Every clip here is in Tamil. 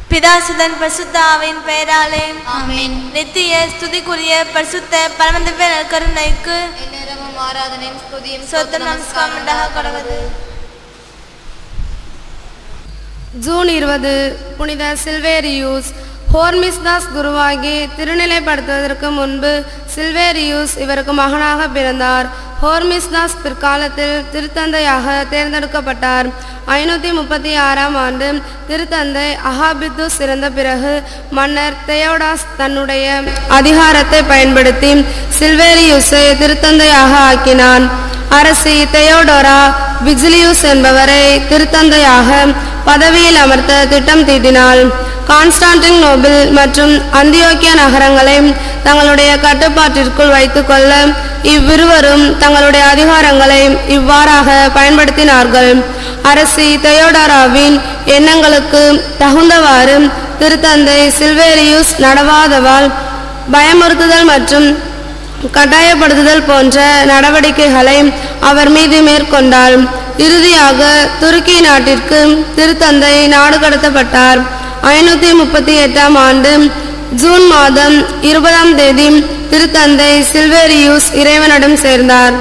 பிதாசுதன் பரிசுத்தாவின் பெயராலே ஆமென் நித்திய ஸ்துதிக்குரிய பரிசுத்த பரமதிவ கருணைக்கு எந்நேரமும் ஆராதனையும் ஸ்துதியும் சொத்த நமஸ்காரம் உண்டாக கடவுது ஜூன் இருபது புனித சில்வேரியூஸ் ஹோர்மிஸ்தாஸ் குருவாகி திருநிலைப்படுத்துவதற்கு முன்பு சில்வேரியூஸ் இவருக்கு மகனாக பிறந்தார் ஹோர்மிஸ்தாஸ் பிற்காலத்தில் திருத்தந்தையாக தேர்ந்தெடுக்கப்பட்டார் ஐநூற்றி முப்பத்தி ஆறாம் ஆண்டு திருத்தந்தை அஹாபித்துஸ் இறந்த பிறகு மன்னர் தெயோடாஸ் தன்னுடைய அதிகாரத்தை பயன்படுத்தி சில்வேரியூஸை திருத்தந்தையாக ஆக்கினான் அரசி தெயோடோரா விஜிலியூஸ் என்பவரை திருத்தந்தையாக பதவியில் அமர்த்த திட்டம் தீட்டினாள் கான்ஸ்டான்டின் நோபிள் மற்றும் அந்தியோக்கிய நகரங்களை தங்களுடைய கட்டுப்பாட்டிற்குள் வைத்துக்கொள்ள இவ்விருவரும் தங்களுடைய அதிகாரங்களை இவ்வாறாக பயன்படுத்தினார்கள் அரசி தெயோடோராவின் எண்ணங்களுக்கு தகுந்தவாறு திருத்தந்தை சில்வேரியூஸ் நடவாதவால் பயமுறுத்துதல் மற்றும் கட்டாயப்படுத்துதல் போன்ற நடவடிக்கைகளை அவர் மீது மேற்கொண்டார் இறுதியாக துருக்கி நாட்டிற்கு திருத்தந்தை நாடு கடத்தப்பட்டார் ஐநூற்றி முப்பத்தி எட்டாம் ஆண்டு ஜூன் மாதம் இருபதாம் தேதி திருத்தந்தை சில்வேரியூஸ் இறைவனிடம் சேர்ந்தார்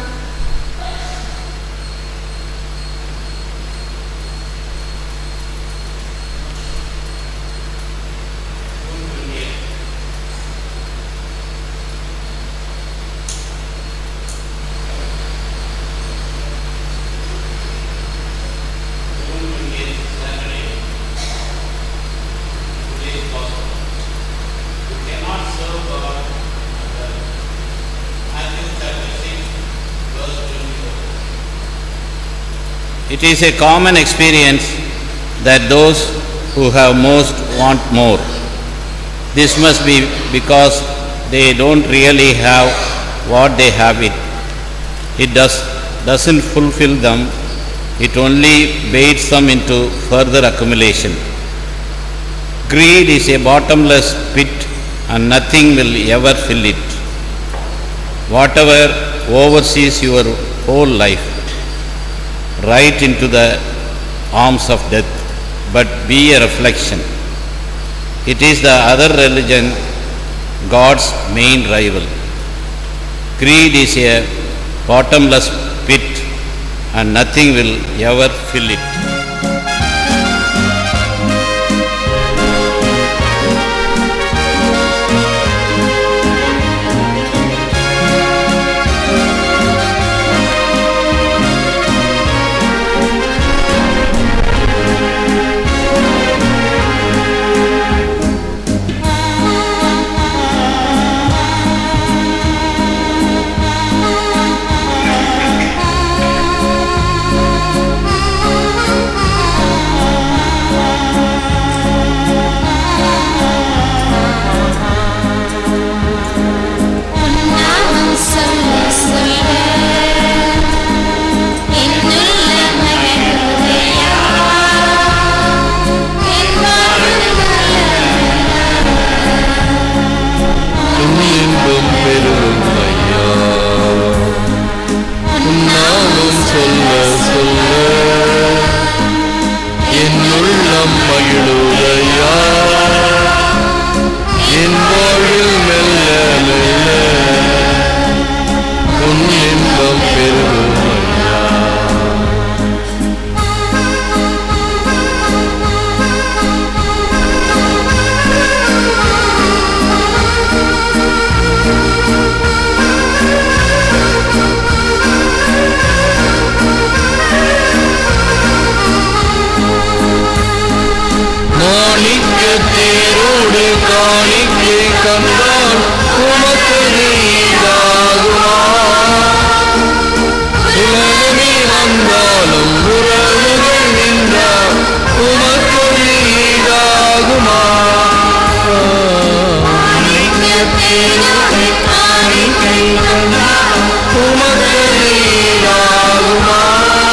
It is a common experience that those who have most want more. This must be because they don't really have what they have it. It does, doesn't fulfill them, it only baits them into further accumulation. Greed is a bottomless pit and nothing will ever fill it. Whatever oversees your whole life, right into the arms of death, but be a reflection. It is the other religion, God's main rival. Greed is a bottomless pit and nothing will ever fill it. நாமம் சொல்ல சொல்ல என்னுள்ள மகிழ்வுதையா என் இன்பம் பெருகும் ஐயா உன் நாமம் சொல்ல சொல்ல என் உள்ளம் மகிழுதையா என் வாழ்வில் மெல்ல மெல்ல உன் இன்பம் பெருகும் ஐயா மாணிக்க தேரோடு காணிக்கை கண்டால் உமக்கு நீதாகுமா உலகமே வந்தாலும் உறவுகள் நின்றால் உமக்கு நீதாகுமா மாணிக்க தேரோடு காணிக்கை கண்டால் உமக்கு நீதாகுமா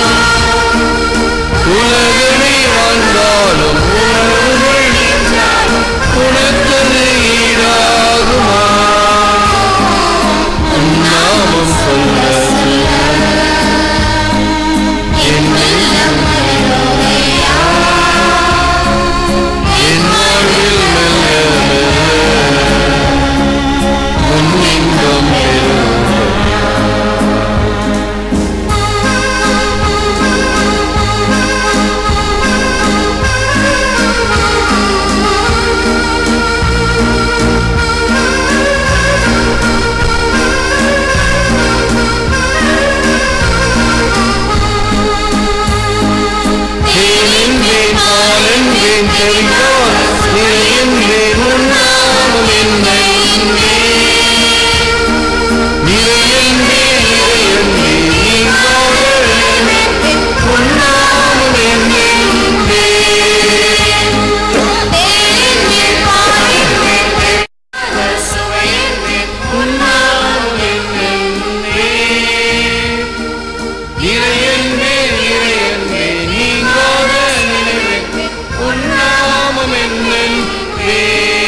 உலகமே வந்தாலும் உறவுகள் நின்றால் உனக்கு ஈடாகுமா உன் நாமம் சொல்ல என் என் நிறையன்பேன் உன்னாமம் என்னை நிறையன்பே நிறையன்பே நீங்காத உன்னாமம் என்னை நிறையன்பே நிறையன்பே நீங்காத நினைவே உன்னாமம் என்னே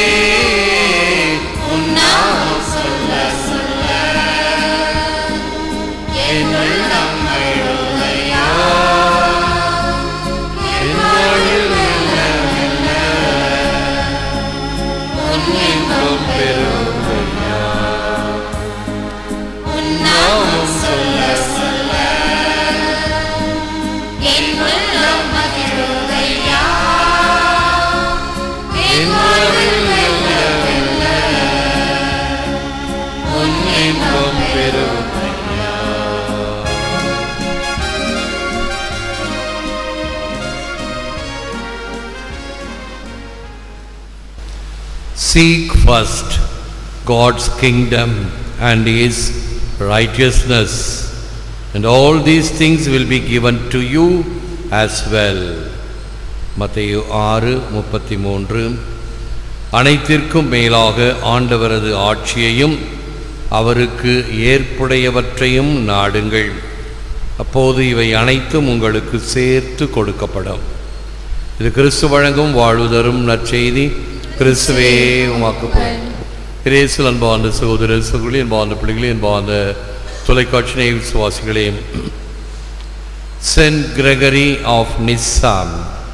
உன்னாமம் சொல்ல சொல்ல என் உள்ளம் மகிழுதையா என் வாழ்வில் மெல்ல மெல்ல உன் இன்பம் பெறுதையா உன்னாமம் சொல்ல சொல்ல என் உள்ளம் மகிழுதையா என் வாழ்வில் மெல்ல மெல்ல உன் இன்பம் பெறுதையா Seek first God's kingdom and His righteousness, and all these things will be given to you as well. மத்தேயு ஆறு முப்பத்தி மூன்று அனைத்திற்கும் மேலாக ஆண்டவரது ஆட்சியையும் அவருக்கு ஏற்புடையவற்றையும் நாடுங்கள் அப்போது இவை அனைத்தும் உங்களுக்கு சேர்த்து கொடுக்கப்படும் இது கிறிஸ்து வழங்கும் வாழ்வு தரும் நற்செய்தி கிறிஸ்துவே உமாக்கு புகழ். கிரேசில் அன்பார்ந்த சகோதர சகோதரி அன்பார்ந்த பிள்ளைகளே அன்பார்ந்த தொலைக்காட்சி நேய விசுவாசிகளே send Gregory of நிஸ்ஸாம்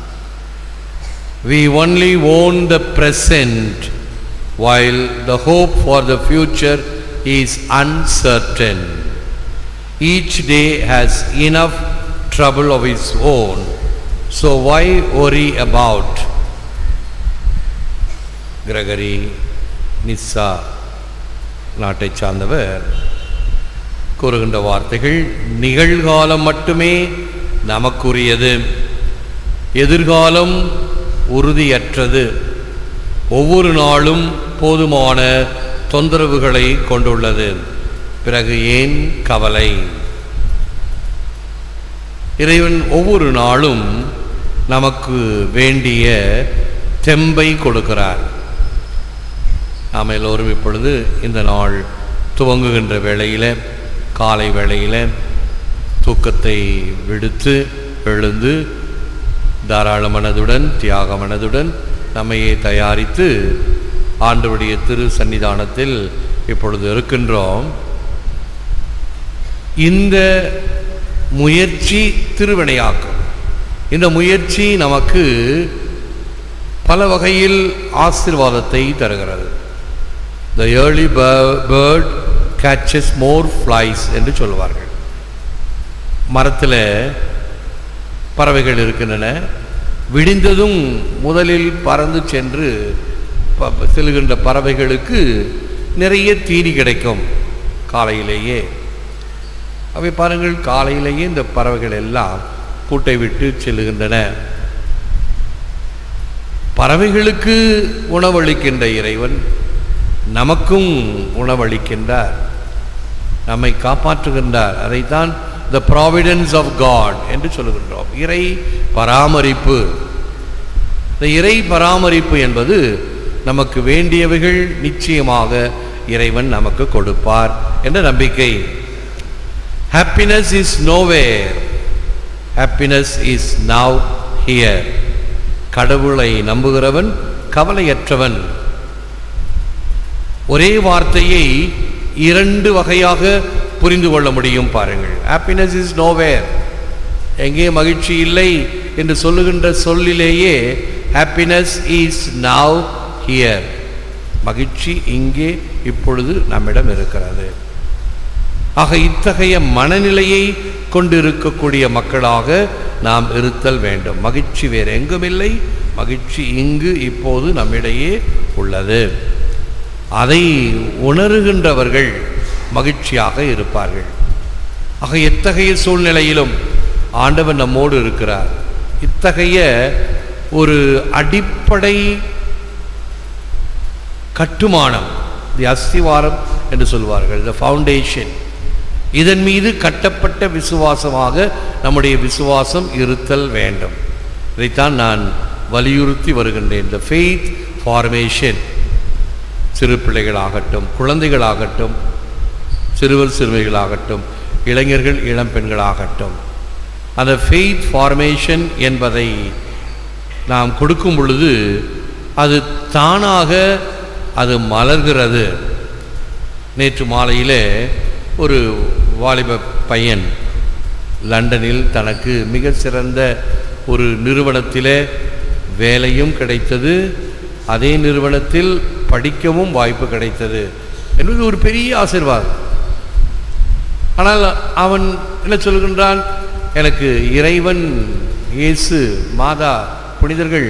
We only own the present while the hope for the future is uncertain. Each day has enough trouble of its own, so why worry about? Gregory நிஸ்ஸா நாட்டைச் சார்ந்தவர் கூறுகின்ற வார்த்தைகள் நிகழ்காலம் மட்டுமே நமக்குரியது எதிர்காலம் உறுதியற்றது ஒவ்வொரு நாளும் போதுமான தொந்தரவுகளை கொண்டுள்ளது பிறகு ஏன் கவலை இறைவன் ஒவ்வொரு நாளும் நமக்கு வேண்டிய தெம்பை கொடுக்கிறார் நாம் எல்லோரும் இப்பொழுது இந்த நாள் துவங்குகின்ற வேளையில் காலை வேளையில் தூக்கத்தை விடுத்து எழுந்து தாராள மனதுடன் தியாக மனதுடன் நம்மையே தயாரித்து ஆண்டவருடைய திரு சன்னிதானத்தில் இப்பொழுது இருக்கின்றோம் இந்த முயற்சி திருவினையாக்கும் இந்த முயற்சி நமக்கு பல வகையில் ஆசீர்வாதத்தை தருகிறது த ஏர்லி பேர்ட் catches மோர் ஃப்ளைஸ் என்று சொல்லுவார்கள் மரத்தில் பறவைகள் இருக்கின்றன விடிந்ததும் முதலில் பறந்து சென்று ப- ப- செல்கின்ற பறவைகளுக்கு நிறைய தீனி கிடைக்கும் காலையிலேயே அவை பாருங்கள் காலையிலேயே இந்த பறவைகள் எல்லாம் கூட்டை விட்டு செல்லுகின்றன பறவைகளுக்கு உணவளிக்கின்ற இறைவன் நமக்கும் உணவளிக்கின்றார் நம்மை காப்பாற்றுகின்றார் அதைத்தான் த ப்ராவிடன்ஸ் ஆஃப் காட் என்று சொல்லுகின்றோம் இறை பராமரிப்பு இந்த இறை பராமரிப்பு என்பது நமக்கு வேண்டியவைகள் நிச்சயமாக இறைவன் நமக்கு கொடுப்பார் என்ற நம்பிக்கை happiness is nowhere happiness is now here கடவுளை நம்புகிறவன் கவலையற்றவன் ஒரே வார்த்தையை இரண்டு வகையாக புரிந்து கொள்ள முடியும் பாருங்கள் ஹாப்பினஸ் இஸ் நோவேர் எங்கே மகிழ்ச்சி இல்லை என்று சொல்லுகின்ற சொல்லிலேயே ஹாப்பினஸ் இஸ் நவ் ஹியர் மகிழ்ச்சி இங்கே இப்பொழுது நம்மிடம் இருக்கிறது ஆக இத்தகைய மனநிலையை கொண்டிருக்கக்கூடிய மக்களாக நாம் இருத்தல் வேண்டும் மகிழ்ச்சி வேறு எங்குமில்லை மகிழ்ச்சி இங்கு இப்போது நம்மிடையே உள்ளது அதை உணருகின்றவர்கள் மகிழ்ச்சியாக இருப்பார்கள் ஆக எத்தகைய சூழ்நிலையிலும் ஆண்டவன் நம்மோடு இருக்கிறார் இத்தகைய ஒரு அடிப்படை கட்டுமானம் தி அஸ்திவாரம் என்று சொல்வார்கள் த ஃபவுண்டேஷன் இதன் மீது கட்டப்பட்ட விசுவாசமாக நம்முடைய விசுவாசம் இருத்தல் வேண்டும் இதைத்தான் நான் வலியுறுத்தி வருகின்றேன் த ஃபெய்த் ஃபார்மேஷன் சிறு பிள்ளைகளாகட்டும் குழந்தைகளாகட்டும் சிறுவர் சிறுமிகளாகட்டும் இளைஞர்கள் இளம் பெண்களாகட்டும் அந்த ஃபெய்த் ஃபார்மேஷன் என்பதை நாம் கொடுக்கும் பொழுது அது தானாக அது மலர்கிறது நேற்று மாலையில் ஒரு வாலிப பையன் லண்டனில் தனக்கு மிக சிறந்த ஒரு நிறுவனத்திலே வேலையும் கிடைத்தது அதே நிறுவனத்தில் படிக்கவும் வாய்ப்பு கிடைத்தது என்பது ஒரு பெரிய ஆசீர்வாதம் ஆனால் அவன் என்ன சொல்கின்றான் எனக்கு இறைவன் இயேசு மாதா புனிதர்கள்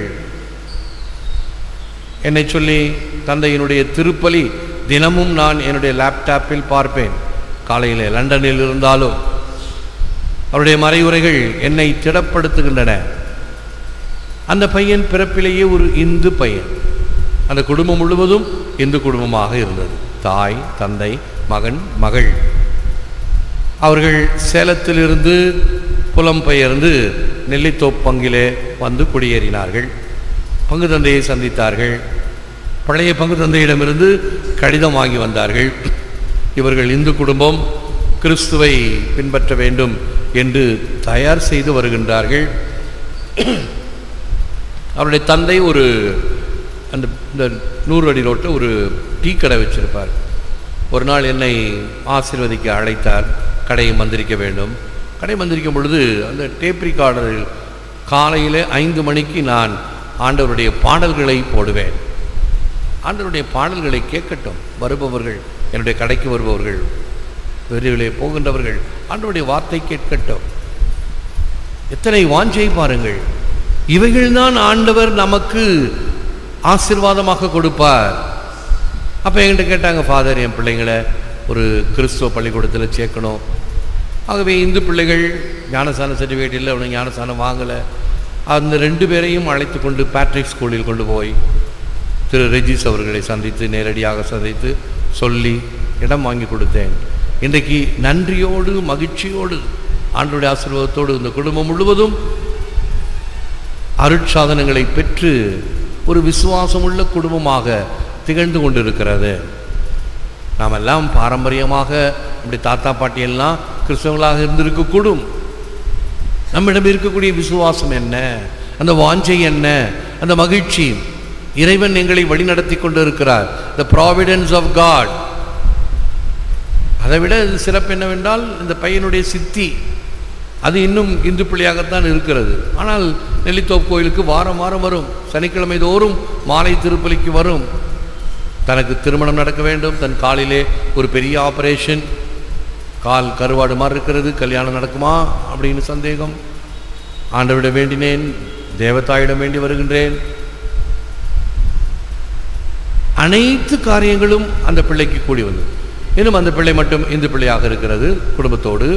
என்னை சொல்லி தந்தையினுடைய திருப்பலி தினமும் நான் என்னுடைய லேப்டாப்பில் பார்ப்பேன் காலையில் லண்டனில் இருந்தாலும் அவருடைய மறைவுரைகள் என்னை திடப்படுத்துகின்றன அந்த பையன் பிறப்பிலேயே ஒரு இந்து பையன் அந்த குடும்பம் முழுவதும் இந்து குடும்பமாக இருந்தது தாய் தந்தை மகன் மகள் அவர்கள் சேலத்திலிருந்து புலம்பெயர்ந்து நெல்லித்தோப்பங்கிலே வந்து குடியேறினார்கள் பங்கு தந்தையை சந்தித்தார்கள் பழைய பங்கு தந்தையிடமிருந்து கடிதம் வாங்கி வந்தார்கள் இவர்கள் இந்து குடும்பம் கிறிஸ்துவை பின்பற்ற வேண்டும் என்று தயார் செய்து வருகின்றார்கள் அவருடைய தந்தை ஒரு அந்த இந்த நூறு அடி ரோட்டில் ஒரு டீ கடை வச்சிருப்பார் ஒரு நாள் என்னை ஆசீர்வதிக்க அழைத்தார் கடையை மந்திரிக்க வேண்டும் கடை மந்திரிக்கும் பொழுது அந்த டேப் ரிகார்டரில் காலையில் ஐந்து மணிக்கு நான் ஆண்டவருடைய பாடல்களை போடுவேன் ஆண்டவருடைய பாடல்களை கேட்கட்டும் வருபவர்கள் என்னுடைய கடைக்கு வருபவர்கள் வெளியிலே போகின்றவர்கள் ஆண்டவருடைய வார்த்தை கேட்கட்டும் எத்தனை வாஞ்சை பாருங்கள் இவைகள்தான் ஆண்டவர் நமக்கு ஆசீர்வாதமாக கொடுப்பார் அப்போ என்கிட்ட கேட்டாங்க ஃபாதர் என் பிள்ளைங்களை ஒரு கிறிஸ்துவ பள்ளிக்கூடத்தில் சேர்க்கணும் ஆகவே இந்து பிள்ளைகள் ஞானசான சர்டிஃபிகேட் இல்லை அவனுக்கு ஞானசானம் வாங்கலை அந்த ரெண்டு பேரையும் அழைத்து கொண்டு பேட்ரிக் ஸ்கூலில் கொண்டு போய் திரு ரெஜிஸ் அவர்களை சந்தித்து நேரடியாக சந்தித்து சொல்லி இடம் வாங்கி கொடுத்தேன் இன்றைக்கு நன்றியோடு மகிழ்ச்சியோடு ஆண்டுடைய ஆசீர்வாதத்தோடு இந்த குடும்பம் முழுவதும் அருட்சாதனங்களை பெற்று ஒரு விசுவாசமுள்ள குடும்பமாக திகழ்ந்து கொண்டிருக்கிறது நாம் எல்லாம் பாரம்பரியமாக இப்படி தாத்தா பாட்டியெல்லாம் கிறிஸ்தவங்களாக இருந்திருக்கக்கூடும் நம்மிடம் இருக்கக்கூடிய விசுவாசம் என்ன அந்த வாஞ்சை என்ன அந்த மகிழ்ச்சி இறைவன் எங்களை வழிநடத்தி கொண்டிருக்கிறார் த ப்ராவிடன்ஸ் ஆஃப் காட் அதை விட இது சிறப்பு என்னவென்றால் இந்த பையனுடைய சித்தி அது இன்னும் இந்து பிள்ளையாகத்தான் இருக்கிறது ஆனால் நெல்லித்தோப் கோயிலுக்கு வாரம் வாரம் வரும் சனிக்கிழமை தோறும் மாலை திருப்பலிக்கு வரும் தனக்கு திருமணம் நடக்க வேண்டும் தன் காலிலே ஒரு பெரிய ஆபரேஷன் கால் கருவாடு மாதிரி இருக்கிறது கல்யாணம் நடக்குமா அப்படின்னு சந்தேகம் ஆண்டவிடம் வேண்டினேன் தேவதாயிடம் வேண்டி வருகின்றேன் அனைத்து காரியங்களும் அந்த பிள்ளைக்கு கூடி வந்தது இன்னும் அந்த பிள்ளை மட்டும் இந்து பிள்ளையாக இருக்கிறது குடும்பத்தோடு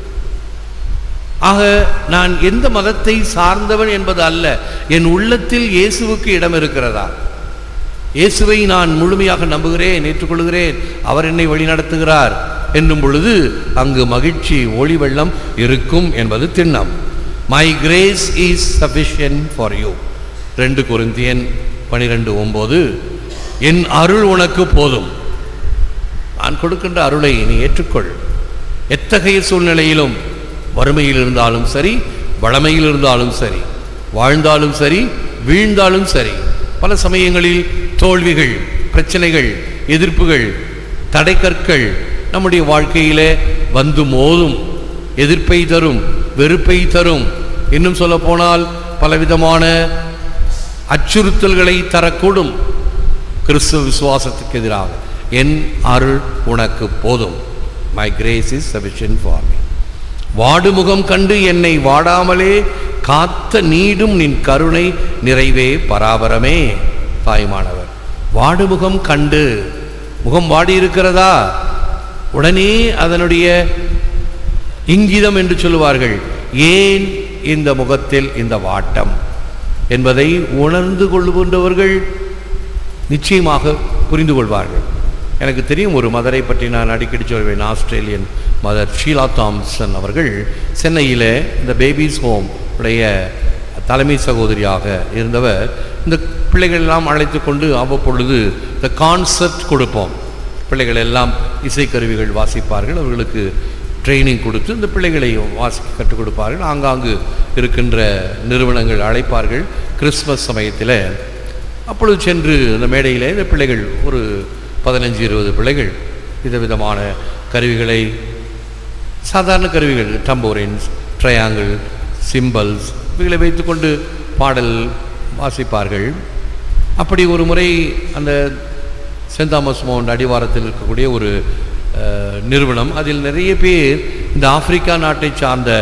ஆக நான் எந்த மதத்தை சார்ந்தவன் என்பது அல்ல என் உள்ளத்தில் இயேசுவுக்கு இடம் இருக்கிறதா இயேசுவை நான் முழுமையாக நம்புகிறேன் ஏற்றுக்கொள்கிறேன் அவர் என்னை வழிநடத்துகிறார் என்னும் பொழுது அங்கு மகிழ்ச்சி ஒளி வெள்ளம் இருக்கும் என்பது திண்ணம் my grace is sufficient for you ரெண்டு குருந்தியன் பனிரெண்டு ஒன்பது என் அருள் உனக்கு போதும் நான் கொடுக்கின்ற அருளை நீ ஏற்றுக்கொள் எத்தகைய சூழ்நிலையிலும் வறுமையில் இருந்தாலும் சரி வளமையில் இருந்தாலும் சரி வாழ்ந்தாலும் சரி வீழ்ந்தாலும் சரி பல சமயங்களில் தோல்விகள் பிரச்சனைகள் எதிர்ப்புகள் தடைக்கற்கள் நம்முடைய வாழ்க்கையிலே வந்து மோதும் எதிர்ப்பை தரும் வெறுப்பை தரும் இன்னும் சொல்ல போனால் பலவிதமான அச்சுறுத்தல்களை தரக்கூடும் கிறிஸ்துவ விசுவாசத்துக்கு எதிராக என் அருள் உனக்கு போதும் my grace is sufficient for me வாடுமுகம் கண்டு என்னை வாடாமலே காத்த நீடும் நின் கருணை நிறைவே பராபரமே தாய்மானவர் வாடுமுகம் கண்டு முகம் வாடி இருக்கிறதா உடனே அதனுடைய இங்கிதம் என்று சொல்லுவார்கள் ஏன் இந்த முகத்தில் இந்த வாட்டம் என்பதை உணர்ந்து கொள்கின்றவர்கள் நிச்சயமாக புரிந்து கொள்வார்கள் எனக்கு தெரியும் ஒரு மதரை பற்றி நான் அடிக்கடி சொல்வேன் ஆஸ்திரேலியன் மதர் ஷீலா தாம்சன் அவர்கள் சென்னையில் இந்த பேபிஸ் ஹோம் உடைய தலைமை சகோதரியாக இருந்தவர் இந்த பிள்ளைகள் எல்லாம் அழைத்து கொண்டு அவ்வப்பொழுது இந்த கான்சர்ட் கொடுப்போம் பிள்ளைகள் எல்லாம் இசைக்கருவிகள் வாசிப்பார்கள் அவர்களுக்கு ட்ரைனிங் கொடுத்து இந்த பிள்ளைகளை வாசிக்க கற்றுக் கொடுப்பார்கள் ஆங்காங்கு இருக்கின்ற நிறுவனங்கள் அழைப்பார்கள் கிறிஸ்மஸ் சமயத்தில் அப்பொழுது சென்று அந்த மேடையிலே இந்த பிள்ளைகள் ஒரு பதினஞ்சு இருபது பிள்ளைகள் விதவிதமான கருவிகளை சாதாரண கருவிகள் டம்போரின்ஸ் ட்ரையாங்கிள் சிம்பல்ஸ் இவைகளை வைத்துக்கொண்டு பாடல் வாசிப்பார்கள் அப்படி ஒரு முறை அந்த சென்ட் தாமஸ் மவுண்ட் அடிவாரத்தில் இருக்கக்கூடிய ஒரு அஹ், நிறுவனம் அதில் நிறைய பேர் இந்த ஆப்பிரிக்கா நாட்டை சார்ந்த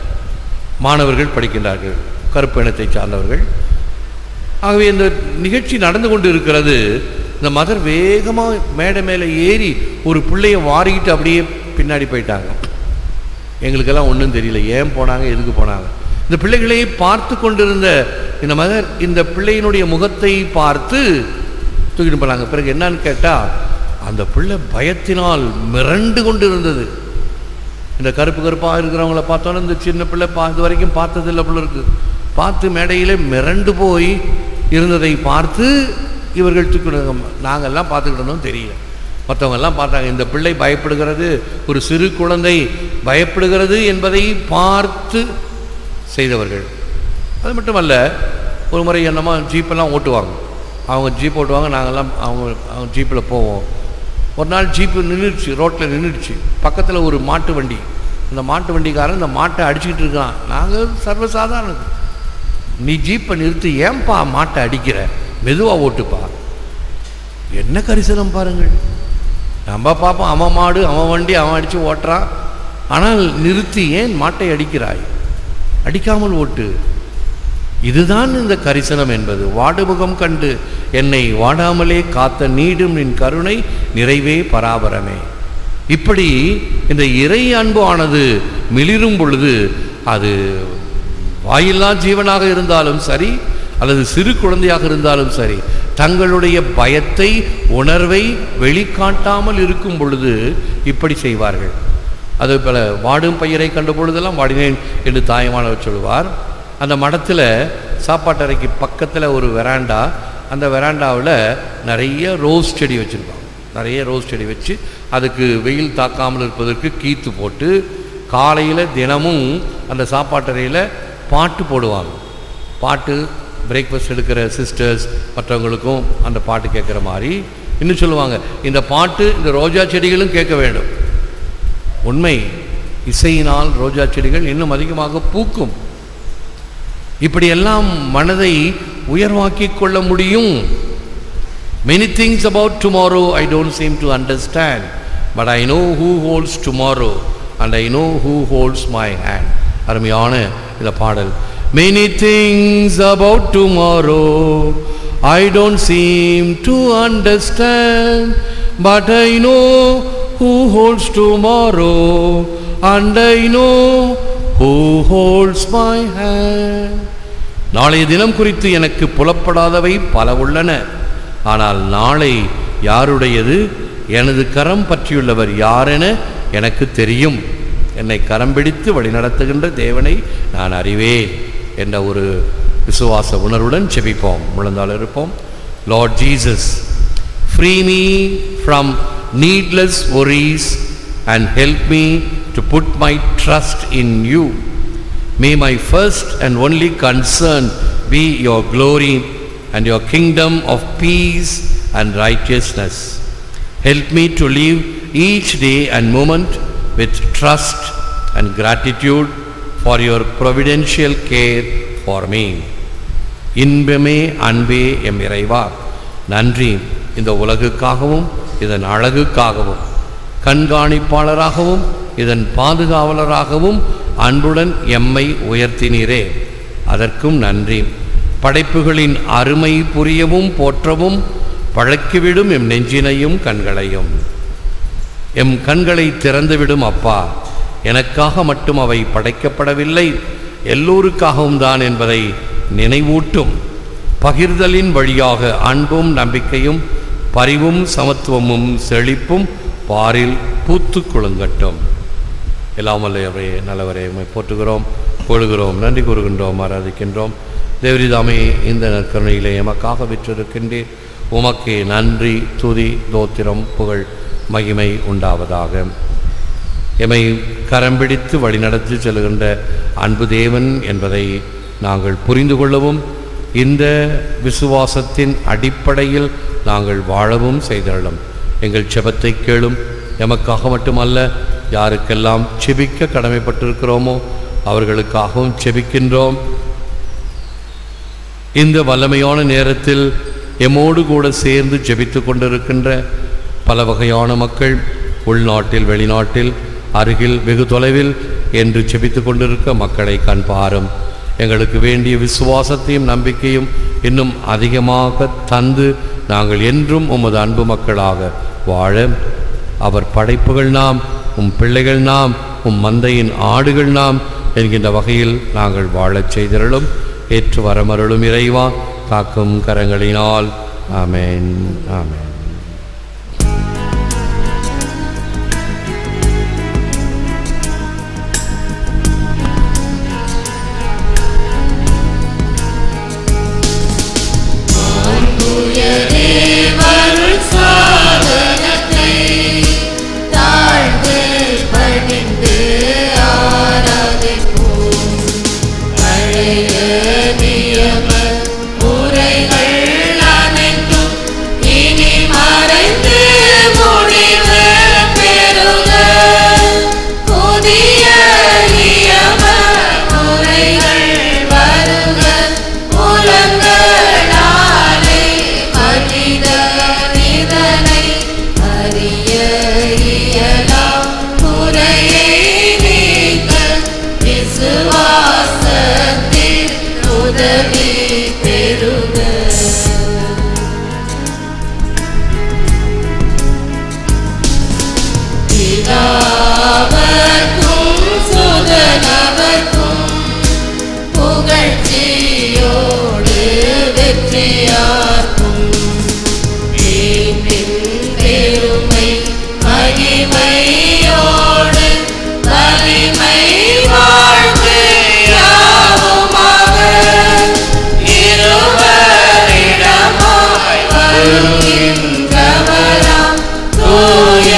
மாணவர்கள் படிக்கின்றார்கள் கருப்பு இனத்தை சார்ந்தவர்கள் ஆகவே இந்த நிகழ்ச்சி நடந்து கொண்டு இருக்கிறது இந்த மதர் வேகமாக மேடை மேலே ஏறி ஒரு பிள்ளைய வாரிக்கிட்டு அப்படியே பின்னாடி போயிட்டாங்க எங்களுக்கெல்லாம் ஒன்றும் தெரியல ஏன் போனாங்க எதுக்கு போனாங்க இந்த பிள்ளைகளை பார்த்து கொண்டிருந்த இந்த மதர் இந்த பிள்ளையினுடைய முகத்தை பார்த்து தூக்கிட்டு போனாங்க பிறகு என்னன்னு கேட்டால் அந்த பிள்ளை பயத்தினால் மிரண்டு கொண்டு இருந்தது இந்த கருப்பு கருப்பாக இருக்கிறவங்கள பார்த்தோன்னே இந்த சின்ன பிள்ளை பா இது வரைக்கும் பார்த்ததில்லை போல இருக்கு பார்த்து மேடையில் மிரண்டு போய் இருந்ததை பார்த்து இவர்கள் தூக்கிடுங்க நாங்கள்லாம் பார்த்துக்கிட்டு இருந்தோம் தெரியல மற்றவங்க எல்லாம் பார்த்தாங்க இந்த பிள்ளை பயப்படுகிறது ஒரு சிறு குழந்தை பயப்படுகிறது என்பதை பார்த்து செய்தவர்கள் அது மட்டுமல்ல ஒரு முறை என்னமா ஜீப்பெல்லாம் ஓட்டுவாங்க அவங்க ஜீப் ஓட்டுவாங்க நாங்கள்லாம் அவங்க அவங்க ஜீப்பில் போவோம் ஒரு நாள் ஜீப்பு நின்றுடுச்சு ரோட்டில் நின்றுடுச்சு பக்கத்தில் ஒரு மாட்டு வண்டி அந்த மாட்டு வண்டிக்காரன் இந்த மாட்டை அடிச்சுக்கிட்டு இருக்கான் நாங்கள் சர்வசாதாரணம் நீ ஜீப்பை நிறுத்தி ஏன்பா மாட்டை அடிக்கிற மெதுவாக ஓட்டுப்பா என்ன கரிசனம் பாருங்கள் நம்ம பார்ப்போம் அவன் மாடு அவன் வண்டி அவன் அடித்து ஓட்டுறான் ஆனால் நிறுத்தி ஏன் மாட்டை அடிக்கிறாய் அடிக்காமல் ஓட்டு இதுதான் இந்த கரிசனம் என்பது வாடுமுகம் கண்டு என்னை வாடாமலே காத்த நீடும் நின் கருணை நிறைவே பராபரமே இப்படி இந்த இறை அன்பு ஆனது மிளிரும் பொழுது அது வாயில்லா ஜீவனாக இருந்தாலும் சரி அல்லது சிறு குழந்தையாக இருந்தாலும் சரி தங்களுடைய பயத்தை உணர்வை வெளிக்காட்டாமல் இருக்கும் பொழுது இப்படி செய்வார்கள் அது போல வாடும் பயிரை கண்ட பொழுதெல்லாம் வாடினேன் என்று தாயமானவர் சொல்வார் அந்த மடத்தில் சாப்பாட்டறைக்கு பக்கத்தில் ஒரு வெராண்டா அந்த வெராண்டாவில் நிறைய ரோஸ் செடி வச்சுருப்பாங்க நிறைய ரோஸ் செடி வச்சு அதுக்கு வெயில் தாக்காமல் இருப்பதற்கு கீத்து போட்டு காலையில் தினமும் அந்த சாப்பாட்டறையில் பாட்டு போடுவாங்க பாட்டு பிரேக்ஃபாஸ்ட் எடுக்கிற சிஸ்டர்ஸ் மற்றவங்களுக்கும் அந்த பாட்டு கேட்குற மாதிரி இன்னும் சொல்லுவாங்க இந்த பாட்டு இந்த ரோஜா செடிகளும் கேட்க வேண்டும் உண்மை இசையினால் ரோஜா செடிகள் இன்னும் அதிகமாக பூக்கும் இப்படியெல்லாம் மனதை உயர்வாக்கிக் கொள்ள முடியும் many things about tomorrow I don't seem to understand but I know who holds tomorrow and I know who holds my hand அருமையான இந்த பாடல் many things about tomorrow I don't seem to understand but I know who holds tomorrow and I know who holds my hand நாளைய தினம் குறித்து எனக்கு புலப்படாதவை பல உள்ளன ஆனால் நாளை யாருடையது எனது கரம் பற்றியுள்ளவர் யாரென எனக்கு தெரியும் என்னை கரம் பிடித்து வழிநடத்துகின்ற தேவனை நான் அறிவேன் என்ற ஒரு விசுவாச உணர்வுடன் செபிப்போம் முழந்தால் இருப்போம் Lord Jesus free me from needless worries and help me to put my trust in you. May my first and only concern be your glory and your kingdom of peace and righteousness. Help me to live each day and moment with trust and gratitude for your providential care for me. இன்பமே அன்பே எம் இறைவா நன்றி இந்த உலகுக்காகவும் இதன் அழகுக்காகவும் கண்காணிப்பாளராகவும் இதன் பாதுகாவலராகவும் அன்புடன் எம்மை உயர்த்தினீரே அதற்கும் நன்றி படைப்புகளின் அருமை புரியவும் போற்றவும் பழக்கிவிடும் எம் நெஞ்சினையும் கண்களையும் எம் கண்களை திறந்துவிடும் அப்பா எனக்காக மட்டும் அவை படைக்கப்படவில்லை எல்லோருக்காகவும் தான் என்பதை நினைவூட்டும் பகிர்தலின் வழியாக அன்பும் நம்பிக்கையும் பரிவும் சமத்துவமும் செழிப்பும் பாரில் பூத்து குலுங்கட்டும் எல்லாம் வல்லையவரே நல்லவரே உம்மை போற்றுகிறோம் கொழுகிறோம் நன்றி கூறுகின்றோம் ஆராதிக்கின்றோம் தேவரிதாமே இந்த நற்கருணையிலே எமக்காக விற்றிருக்கின்றீர் உமக்கே நன்றி துதி தோத்திரம் புகழ் மகிமை உண்டாவதாக எமை கரம் பிடித்து வழிநடத்தி செல்கின்ற அன்பு தேவன் என்பதை நாங்கள் புரிந்து கொள்ளவும் இந்த விசுவாசத்தின் அடிப்படையில் நாங்கள் வாழவும் செய்தருளும் எங்கள் செபத்தை கேளும் எமக்காக மட்டுமல்ல யாருக்கெல்லாம் செபிக்க கடமைப்பட்டிருக்கிறோமோ அவர்களுக்காகவும் செபிக்கின்றோம் இந்த வல்லமையான நேரத்தில் எம்மோடு கூட சேர்ந்து ஜெபித்து கொண்டிருக்கின்ற பல வகையான மக்கள் உள்நாட்டில் வெளிநாட்டில் அருகில் வெகு தொலைவில் என்று ஜெபித்து கொண்டிருக்க மக்களை கண்பாரும் எங்களுக்கு வேண்டிய விசுவாசத்தையும் நம்பிக்கையும் இன்னும் அதிகமாக தந்து நாங்கள் என்றும் உமது அன்பு மக்களாக வாழ அவர் படைப்புகள் நாம் உம் பிள்ளைகள் நாம் உம் மந்தையின் ஆடுகள் நாம் என்கின்ற வகையில் நாங்கள் வாழச் செய்திருளும் ஏற்று வரமருளும் இறைவா காக்கும் கரங்களினால் ஆமென் ஆமென் தேவருள் சாதனத்தை தாழ்ந்து பணிந்து ஆராதிப்போம் பழைய நியம முறைகள் அனைத்தும் இனி மறைந்து முடிவு பெறுக புதிய நியம முறைகள் வருக புலங்களாலே மனிதர் இதனை அறிய இயலாம் குறையை நீக்க விசுவாசத்தில் உதவி பெறுக பிதாவர்க்கும் சுதனவர்க்கும் புகழ்ச்சியோடு வெற்றியார்க்கும் மீட்பின் பெருமை மகிமையோடு வலிமை வாழ்வு யாவுமாக இருவரிடமாய் வருகின்றவராம் தூய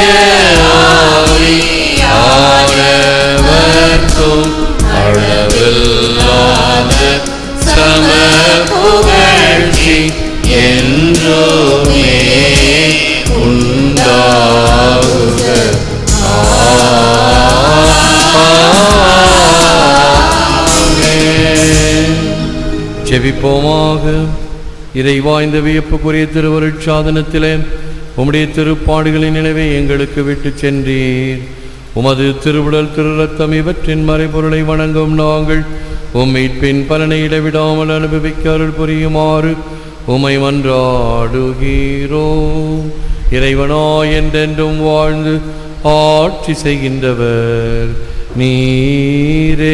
ஆவியானவர்க்கும் அளவில்லாத சம புகழ்ச்சி என்றுமே உண்டாகுக ஆமென். ஜெபிப்போமாக இறைவா இந்த வியப்புக்குரிய திருவருட் சாதனத்திலே உம்முடைய திருப்பாடுகளின் நினைவை எங்களுக்கு விட்டுச் சென்றீர் உமது திருவுடல் திருரத்தம் இவற்றின் மறைபொருளை வணங்கும் நாங்கள் உம்மை பின் பலனை இடைவிடாமல் அனுபவிக்க அருள் புரியுமாறு உமை மன்றாடுகிறோ இறைவனாய் என்றென்றும் வாழ்ந்து ஆட்சி செய்கின்றவர் நீரே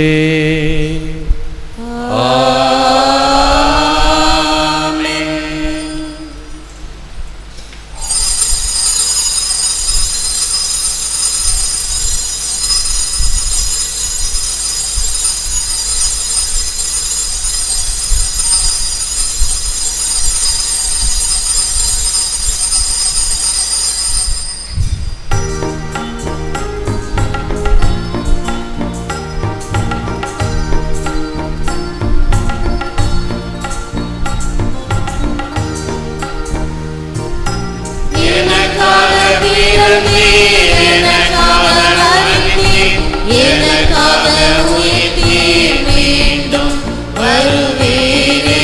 எனக்காக பிறந்தீர், எனக்காக மரித்தீர், எனக்காக உயிர்த்தீர், மீண்டும் வருவீரே.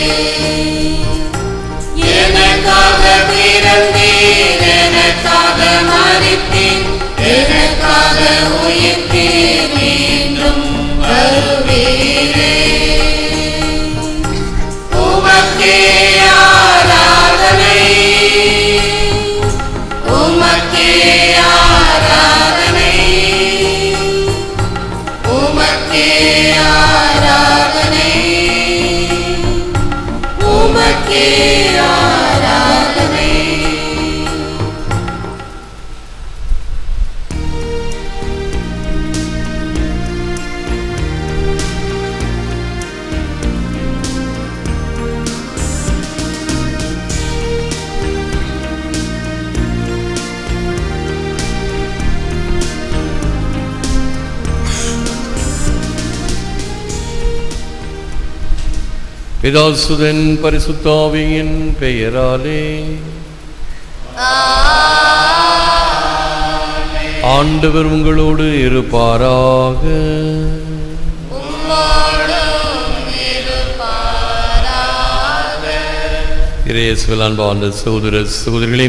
எனக்காக பிறந்தீர், எனக்காக மரித்தீர், எனக்காக உயிர்த்தீர், மீண்டும் வருவீரே. உமக்கே ஆராதனை உமக்கே ஆராதனை உமக்கே ஆராதனை ஆராதனை பிதாசுதன் பரிசுத்தாவியின் பெயராலே ஆண்டவர் உங்களோடு இருப்பாராக இறையேசுவில் அன்பார்ந்த சகோதர சகோதரிகளே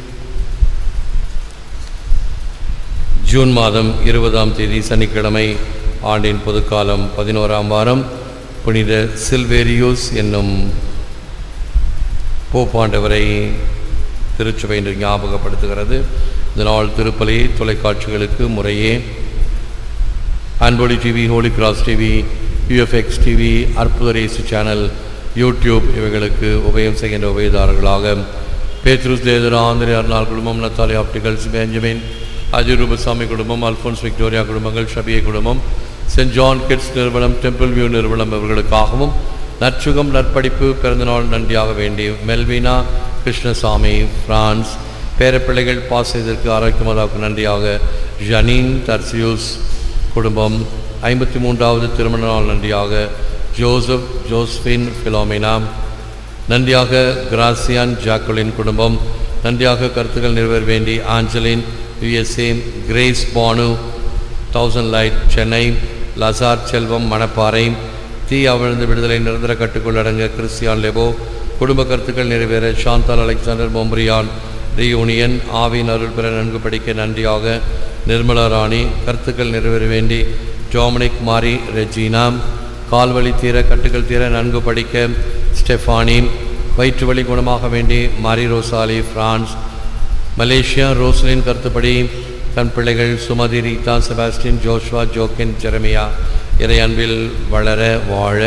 ஜூன் மாதம் இருபதாம் தேதி சனிக்கிழமை ஆண்டின் பொதுக்காலம் பதினோராம் வாரம் புனித சில்வேரியோஸ் என்னும் போப்பாண்டவரை திருச்சபை என்று ஞாபகப்படுத்துகிறது இந்த நாள் திருப்பலி தொலைக்காட்சிகளுக்கு முறையே அன்பொலி TV Holi cross TV UFX TV அற்புதரேசு channel YouTube இவைகளுக்கு உபயம் செய்கின்ற உபயதாரர்களாக பேத்ருஸ் தேதரா ஆந்திரி அர்னால் குடும்பம் நத்தாலி ஆப்டிகல்ஸ் பெஞ்சமின் அஜய் ரூபசாமி குடும்பம் அல்ஃபோன்ஸ் விக்டோரியா குடும்பங்கள் ஷபியை குடும்பம் சென்ட் ஜான் கிட்ஸ் நிறுவனம் டெம்பிள் வியூ நிறுவனம் இவர்களுக்காகவும் நற்சுகம் நற்படிப்பு பிறந்தநாள் நன்றியாக வேண்டி மெல்வினா கிருஷ்ணசாமி பிரான்ஸ் பேரப்பிள்ளைகள் பாஸ் செய்ததற்கு ஆரோக்கியமாதாவுக்கு நன்றியாக ஜனீன் தர்சியூஸ் குடும்பம் ஐம்பத்தி மூன்றாவது திருமண நாள் நன்றியாக ஜோசப் ஜோஸ்பின் ஃபிலோமினா நன்றியாக கிராசியான் ஜாக்குலின் குடும்பம் நன்றியாக கருத்துக்கள் நிறைவேற வேண்டி Angeline USA grace Banu thousand light Chennai Lazar செல்வம் மணப்பாறை தீ அவிழ்ந்து விடுதலை நிரந்தர கட்டுக்குள்ளடங்க கிறிஸ்டியான் லெபோ குடும்ப கருத்துக்கள் நிறைவேற சாந்தால் அலெக்சாண்டர் மொம்பரியான் ரீயூனியன் ஆவின் அருள் பெற நன்கு படிக்க நன்றியாக நிர்மலா ராணி கருத்துக்கள் நிறைவேற வேண்டி ஜோமனிக் மாரி ரெஜீனா கால்வழி தீர கட்டுகள் தீர நன்கு படிக்க ஸ்டெஃபானி வயிற்று வலி குணமாக வேண்டி மாரி ரோசாலி பிரான்ஸ் மலேசியா ரோஸ்லின் கருத்துப்படி தன் பிள்ளைகள் சுமதி ரீதா செபாஸ்டின் ஜோஷ்வா ஜோக்கின் ஜெரமியா இறை அன்பில் வளர வாழ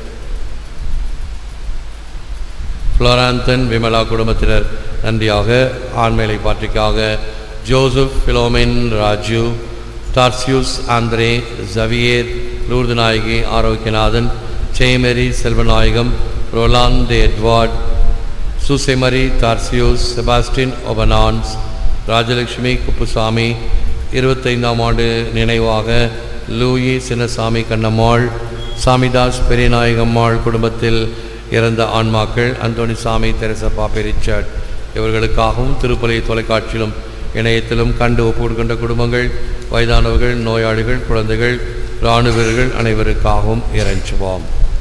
ஃப்ளோராந்தன் விமலா குடும்பத்தினர் நன்றியாக ஆண்மையை பாற்றிக்காக Joseph Philomin Raju டார்சியூஸ் Andre ஜவியேர் Lourdes நாயகி ஆரோக்கியநாதன் ஜெயமேரி செல்வநாயகம் ரோலாந்து எட்வார்ட் சுசெமரி தார்சியூஸ் செபாஸ்டின் ஒபனான்ஸ் ராஜலட்சுமி குப்புசாமி இருபத்தைந்தாம் ஆண்டு நினைவாக லூயி சின்னசாமி கண்ணம்மாள் சாமிதாஸ் பெரியநாயகம்மாள் குடும்பத்தில் இறந்த ஆன்மாக்கள் அந்தோணிசாமி தெரசப்பா பெரிச்சர்ட் இவர்களுக்காகவும் திருப்பலி தொலைக்காட்சியிலும் இணையத்திலும் கண்டு ஒப்புக்கொண்ட குடும்பங்கள் வயதானவர்கள் நோயாளிகள் குழந்தைகள் இராணுவ வீரர்கள் அனைவருக்காகவும் இறைஞ்சுவோம்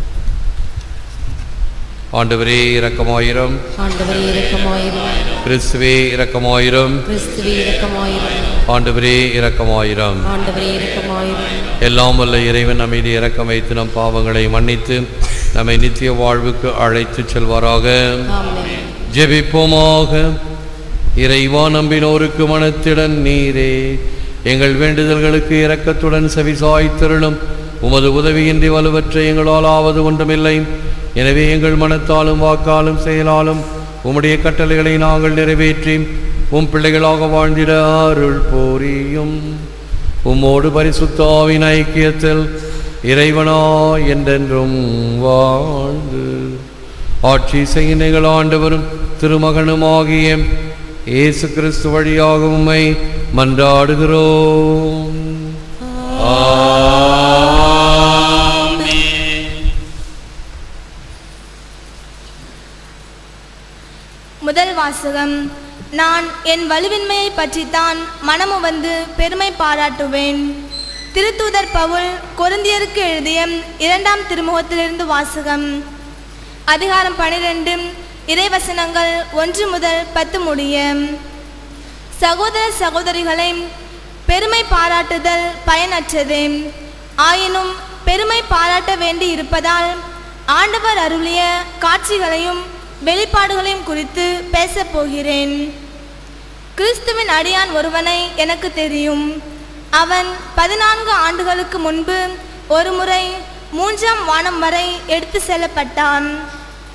ஆண்டவரே இரக்கமாயிரம் ஆண்டவரே இரக்கமாயிரும் கிறிஸ்துவே இரக்கமாயிரம் கிறிஸ்துவே இரக்கமாயிரும் ஆண்டவரே இரக்கமாயிரம் ஆண்டவரே இரக்கமாயிரும் எல்லாம் வல்ல இறைவன் நம்மீது இரக்கம் வைத்து நம் பாவங்களை மன்னித்து நம்மை நித்திய வாழ்வுக்கு அழைத்து செல்வாராக ஆமென் ஜெபிப்போமாக இறைவா நம்பினோருக்கு மனத்திடன் நீரே எங்கள் வேண்டுதல்களுக்கு இரக்கத்துடன் செவிசாய்த்திருளும் உமது உதவியின்றி வலுவற்ற எங்களால் ஆவது ஒன்றுமில்லை எனவே எங்கள் மனத்தாலும் வாக்காலும் செயலாலும் உம்முடைய கட்டளைகளை நாங்கள் நிறைவேற்றி உம் பிள்ளைகளாக வாழ்ந்திட அருள் போரியும் உம்மோடு பரிசுத்தாவின் ஐக்கியத்தில் இறைவனா என்றென்றும் வாழ்ந்து ஆட்சி செய்கின்ற ஆண்டவரும் திருமகனுமாகிய இயேசு கிறிஸ்து வழியாக உம்மை மன்றாடுகிறோம் முதல் வாசகம் நான் என் வலுவின்மையை பற்றித்தான் மனமு வந்து பெருமை பாராட்டுவேன் திருத்தூதர் பவுல் கொரிந்தியருக்கு எழுதிய இரண்டாம் திருமுகத்திலிருந்து வாசகம் அதிகாரம் பனிரெண்டு இறைவசனங்கள் ஒன்று முதல் பத்து முடிய சகோதர சகோதரிகளை பெருமை பாராட்டுதல் பயனற்றது ஆயினும் பெருமை பாராட்ட வேண்டி இருப்பதால் ஆண்டவர் அருளிய காட்சிகளையும் வெளிப்பாடுகளையும் குறித்து பேசப் போகிறேன் கிறிஸ்துவின் அடியான் ஒருவனை எனக்கு தெரியும் அவன் பதினான்கு ஆண்டுகளுக்கு முன்பு ஒருமுறை மூன்றாம் வானம் வரை எடுத்து செல்லப்பட்டான்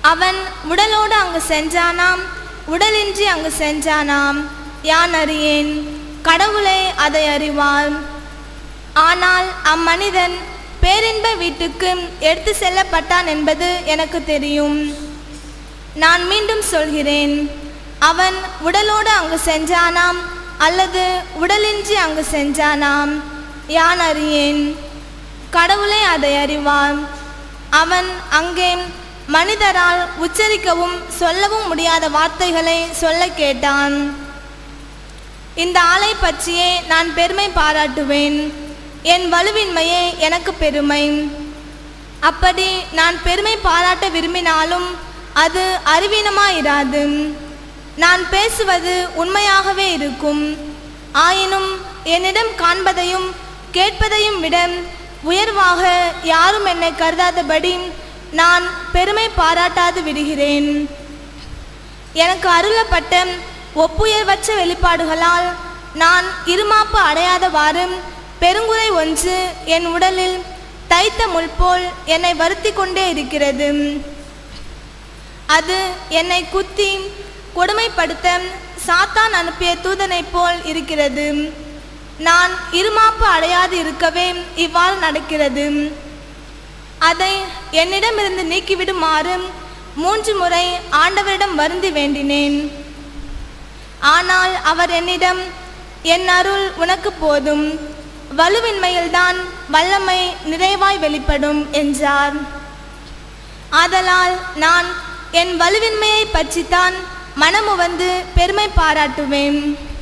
அவன் உடலோடு அங்கு சென்றானாம் உடலின்றி அங்கு சென்றானாம் யான் அறியேன் கடவுளே அதை அறிவார் ஆனால் அம்மனிதன் பேரின்ப வீட்டுக்கு எடுத்து செல்லப்பட்டான் என்பது எனக்கு தெரியும் நான் மீண்டும் சொல்கிறேன் அவன் உடலோடு அங்கு சென்றானாம் அல்லது உடலின்றி அங்கு சென்றானாம் யான் அறியேன் கடவுளே அதை அறிவார் அவன் அங்கே மனிதரால் உச்சரிக்கவும் சொல்லவும் முடியாத வார்த்தைகளை சொல்ல கேட்டான் இந்த ஆளை பற்றியே நான் பெருமை பாராட்டுவேன் என் வலுவின்மையே எனக்கு பெருமை அப்படி நான் பெருமை பாராட்ட விரும்பினாலும் அது அறிவீனமாயிராது நான் பேசுவது உண்மையாகவே இருக்கும் ஆயினும் என்னிடம் காண்பதையும் கேட்பதையும் விட உயர்வாக யாரும் என்னை கருதாதபடி நான் பெருமை பாராட்டாது விடுகிறேன் எனக்கு அருளப்பட்ட ஒப்புயர்வற்ற வெளிப்பாடுகளால் நான் இருமாப்பு அடையாதவாறு பெருங்குறை ஒன்று என் உடலில் தைத்த முள் போல் என்னை வருத்தி கொண்டே இருக்கிறது அது என்னை குத்தி கொடுமைப்படுத்த சாத்தான் அனுப்பிய தூதனைப் போல் இருக்கிறது நான் இருமாப்பு அடையாது இருக்கவே இவ்வாறு நடக்கிறது அதை என்னிடமிருந்து நீக்கிவிடுமாறு மூன்று முறை ஆண்டவரிடம் வருந்தி வேண்டினேன் ஆனால் அவர் என்னிடம் என் அருள் உனக்கு போதும் வலுவின்மையில்தான் வல்லமை நிறைவாய் வெளிப்படும் என்றார் ஆதலால் நான் என் வலுவின்மையை பற்றித்தான் மனமு வந்து பெருமை பாராட்டுவேன்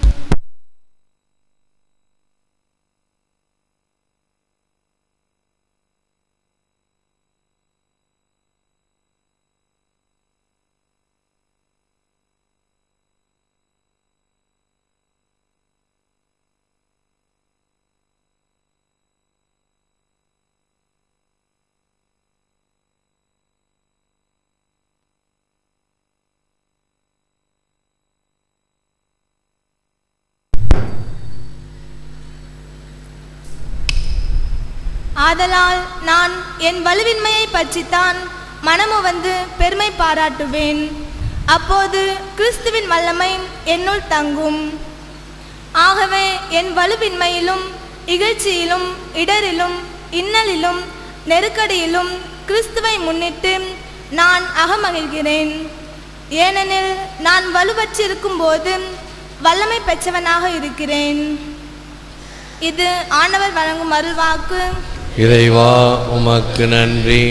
ஆதலால் நான் என் வலுவின்மையை பற்றித்தான் மனமு வந்து பெருமை பாராட்டுவேன் அப்போது கிறிஸ்துவின் வல்லமை என்னுள் தங்கும் ஆகவே என் வலுவின்மையிலும் இகழ்ச்சியிலும் இடரிலும் இன்னலிலும் நெருக்கடியிலும் கிறிஸ்துவை முன்னிட்டு நான் அகமகிழ்கிறேன் ஏனெனில் நான் வலுவற்றிருக்கும் போது வல்லமை பெற்றவனாக இருக்கிறேன் இது ஆண்டவர் வழங்கும் அருள்வாக்கு இறைவா உமக்கு நன்றி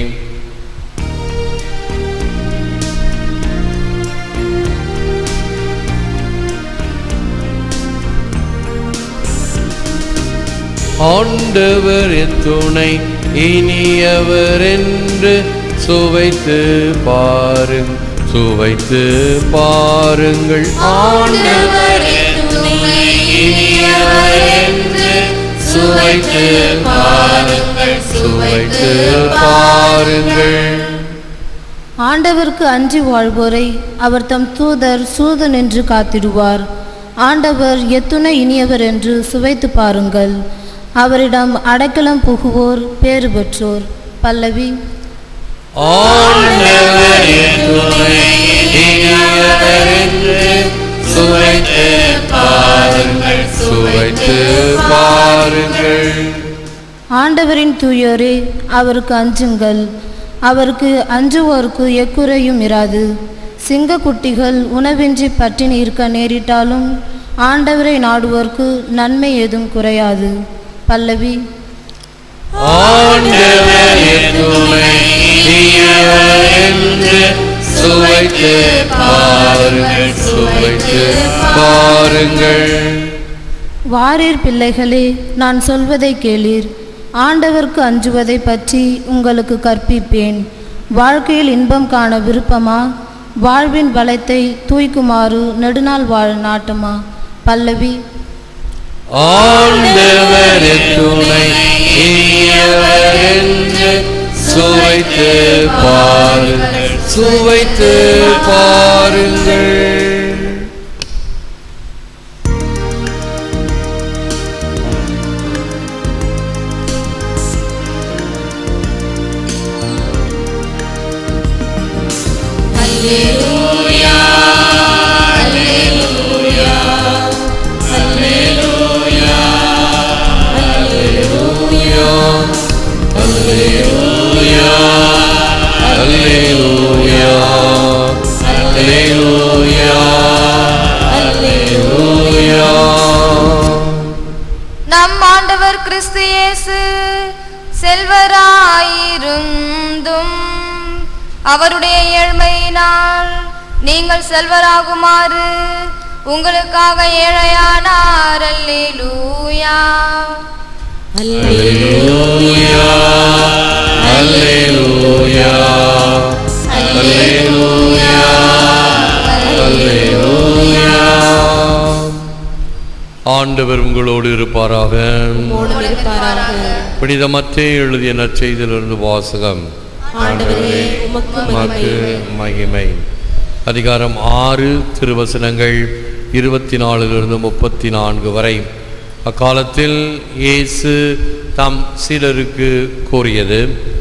ஆண்டவர் என் துணை இனியவர் என்று சுவைத்து பாருங் சுவைத்து பாருங்கள் ஆண்டவர் சுவைத்து பாருங்கள் சுவைத்து பாருங்கள் ஆண்டவருக்கு அஞ்சி வாழ்வோரை அவர் தம் தூதர் சூதன் என்று காத்திடுவார் ஆண்டவர் எத்துணை இனியவர் என்று சுவைத்து பாருங்கள் அவரிடம் அடைக்கலம் புகுவோர் பேறு பெற்றோர் பல்லவி ஆண்டவர் என் துணை இனியவர் என்று சுவைத்து பாருங்கள் சுவைத்து பாருங்கள் ஆண்டவரின் தூயோரே அவருக்கு அஞ்சுங்கள் அவருக்கு அஞ்சுவோருக்கு எக்குறையும் இராது சிங்கக்குட்டிகள் உணவின்றி பட்டினி இருக்க நேரிட்டாலும் ஆண்டவரை நாடுவோர்க்கு நன்மை ஏதும் குறையாது பல்லவி ஆண்டவர் என் துணை இனியவர் என்று சுவைத்து பாருங்கள் சுவைத்து பாருங்கள் வாரீர் பிள்ளைகளே நான் சொல்வதை கேளீர் ஆண்டவருக்கு அஞ்சுவதை பற்றி உங்களுக்கு கற்பிப்பேன் வாழ்க்கையில் இன்பம் காண விருப்பமா வாழ்வின் பலத்தை தூய்க்குமாறு நெடுநாள் வாழ நாட்டுமா பல்லவி ஆண்டவர் என் துணை இனியவர் என்று சுவைத்து பாருங்கள் சுவைத்து பாருங்கள் அல்லேலூயா அல்லேலூயா நம் ஆண்டவர் கிறிஸ்து இயேசு செல்வராயிருந்தும் அவருடைய ஏழ்மையினால் நீங்கள் செல்வராகுமாறு உங்களுக்காக ஏழையானார் அல்லேலூயா அல்லேலூயா அல்லேலூயா அல்லேலூயா அல்லேலூயா ஆண்டவர் உங்களோடு இருப்பாராக புனிதமற்ற எழுதிய நற்செய்தியிலிருந்து வாசகம் உமக்கு மகிமை அதிகாரம் ஆறு திருவசனங்கள் இருபத்தி நாலிலிருந்து முப்பத்தி நான்கு வரை அக்காலத்தில் இயேசு தம் சீடருக்கு கூறியது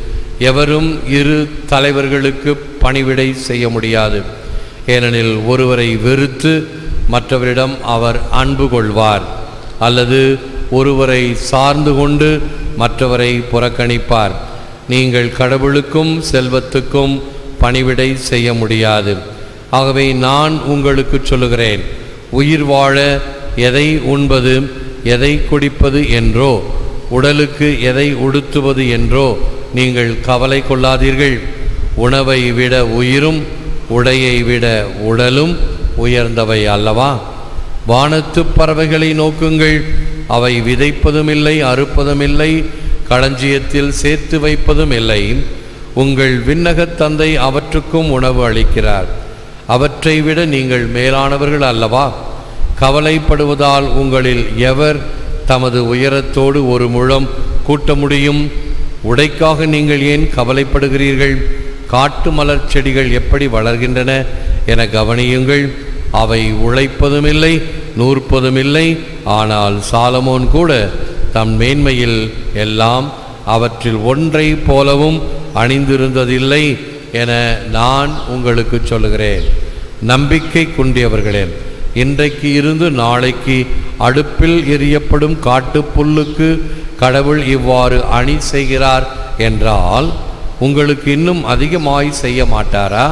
எவரும் இரு தலைவர்களுக்கு பணிவிடை செய்ய முடியாது ஏனெனில் ஒருவரை வெறுத்து மற்றவரிடம் அவர் அன்பு கொள்வார் அல்லது ஒருவரை சார்ந்து கொண்டு மற்றவரை புறக்கணிப்பார் நீங்கள் கடவுளுக்கும் செல்வத்துக்கும் பணிவிடை செய்ய முடியாது ஆகவே நான் உங்களுக்கு சொல்லுகிறேன் உயிர் வாழ எதை உண்பது எதை குடிப்பது என்றோ உடலுக்கு எதை உடுத்துவது என்றோ நீங்கள் கவலை கொள்ளாதீர்கள் உணவை விட உயிரும் உடையை விட உடலும் உயர்ந்தவை அல்லவா வானத்து பறவைகளை நோக்குங்கள் அவை விதைப்பதும் இல்லை அறுப்பதும் இல்லை களஞ்சியத்தில் சேர்த்து வைப்பதும் இல்லை உங்கள் விண்ணகத் தந்தை அவற்றுக்கும் உணவு அளிக்கிறார் அவற்றை விட நீங்கள் மேலானவர்கள் அல்லவா கவலைப்படுவதால் உங்களில் எவர் தமது உயரத்தோடு ஒரு முழம் கூட்ட முடியும் உடைக்காக நீங்கள் ஏன் கவலைப்படுகிறீர்கள் காட்டு மலர் செடிகள் எப்படி வளர்கின்றன என கவனியுங்கள் அவை உழைப்பதுமில்லை நூற்பதுமில்லை ஆனால் சாலமோன் கூட தம் மேன்மையில் எல்லாம் அவற்றில் ஒன்றை போலவும் அணிந்திருந்ததில்லை என நான் உங்களுக்கு சொல்லுகிறேன் நம்பிக்கை குண்டியவர்களே இன்றைக்கு இருந்து நாளைக்கு அடுப்பில் எரியப்படும் காட்டுப் புல்லுக்கு கடவுள் இவ்வாறு அணி செய்கிறார் என்றால் உங்களுக்கு இன்னும் அதிகமாய் செய்ய மாட்டாரா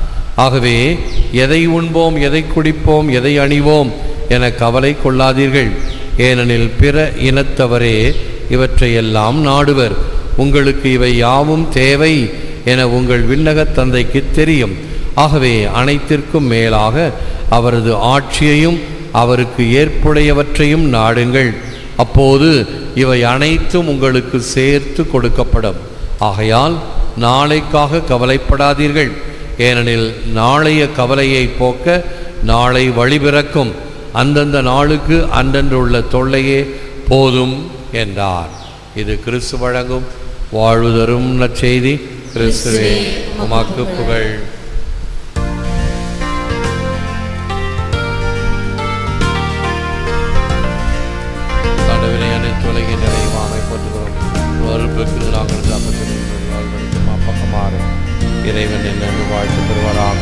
ஆகவே எதை உண்போம் எதை குடிப்போம் எதை அணிவோம் என கவலை கொள்ளாதீர்கள் ஏனெனில் பிற இனத்தவரே இவற்றையெல்லாம் நாடுவர் உங்களுக்கு இவை யாவும் தேவை என உங்கள் விண்ணகத் தந்தைக்கு தெரியும் ஆகவே அனைத்திற்கும் மேலாக அவரது ஆட்சியையும் அவருக்கு ஏற்புடையவற்றையும் நாடுங்கள் அப்போது இவை அனைத்தும் உங்களுக்கு சேர்த்து கொடுக்கப்படும் ஆகையால் நாளைக்காக கவலைப்படாதீர்கள் ஏனெனில் நாளைய கவலையை போக்க நாளை வழிபிறக்கும் அந்தந்த நாளுக்கு அன்றன்றுள்ள தொல்லையே போதும் என்றார் இது கிறிஸ்து வழங்கும் வாழ்வு தரும் நற்செய்தி கிறிஸ்துவே உமக்கு புகழ் கடவுளை அனைத்து உலகின் நிறைவாமை போற்றுகிறோம் வருப்புக்கு நாங்கள் தப்பத்திற்கு அப்பக்கமாறு இறைவன் என்னென்று வாழ்த்து பெறுவாராக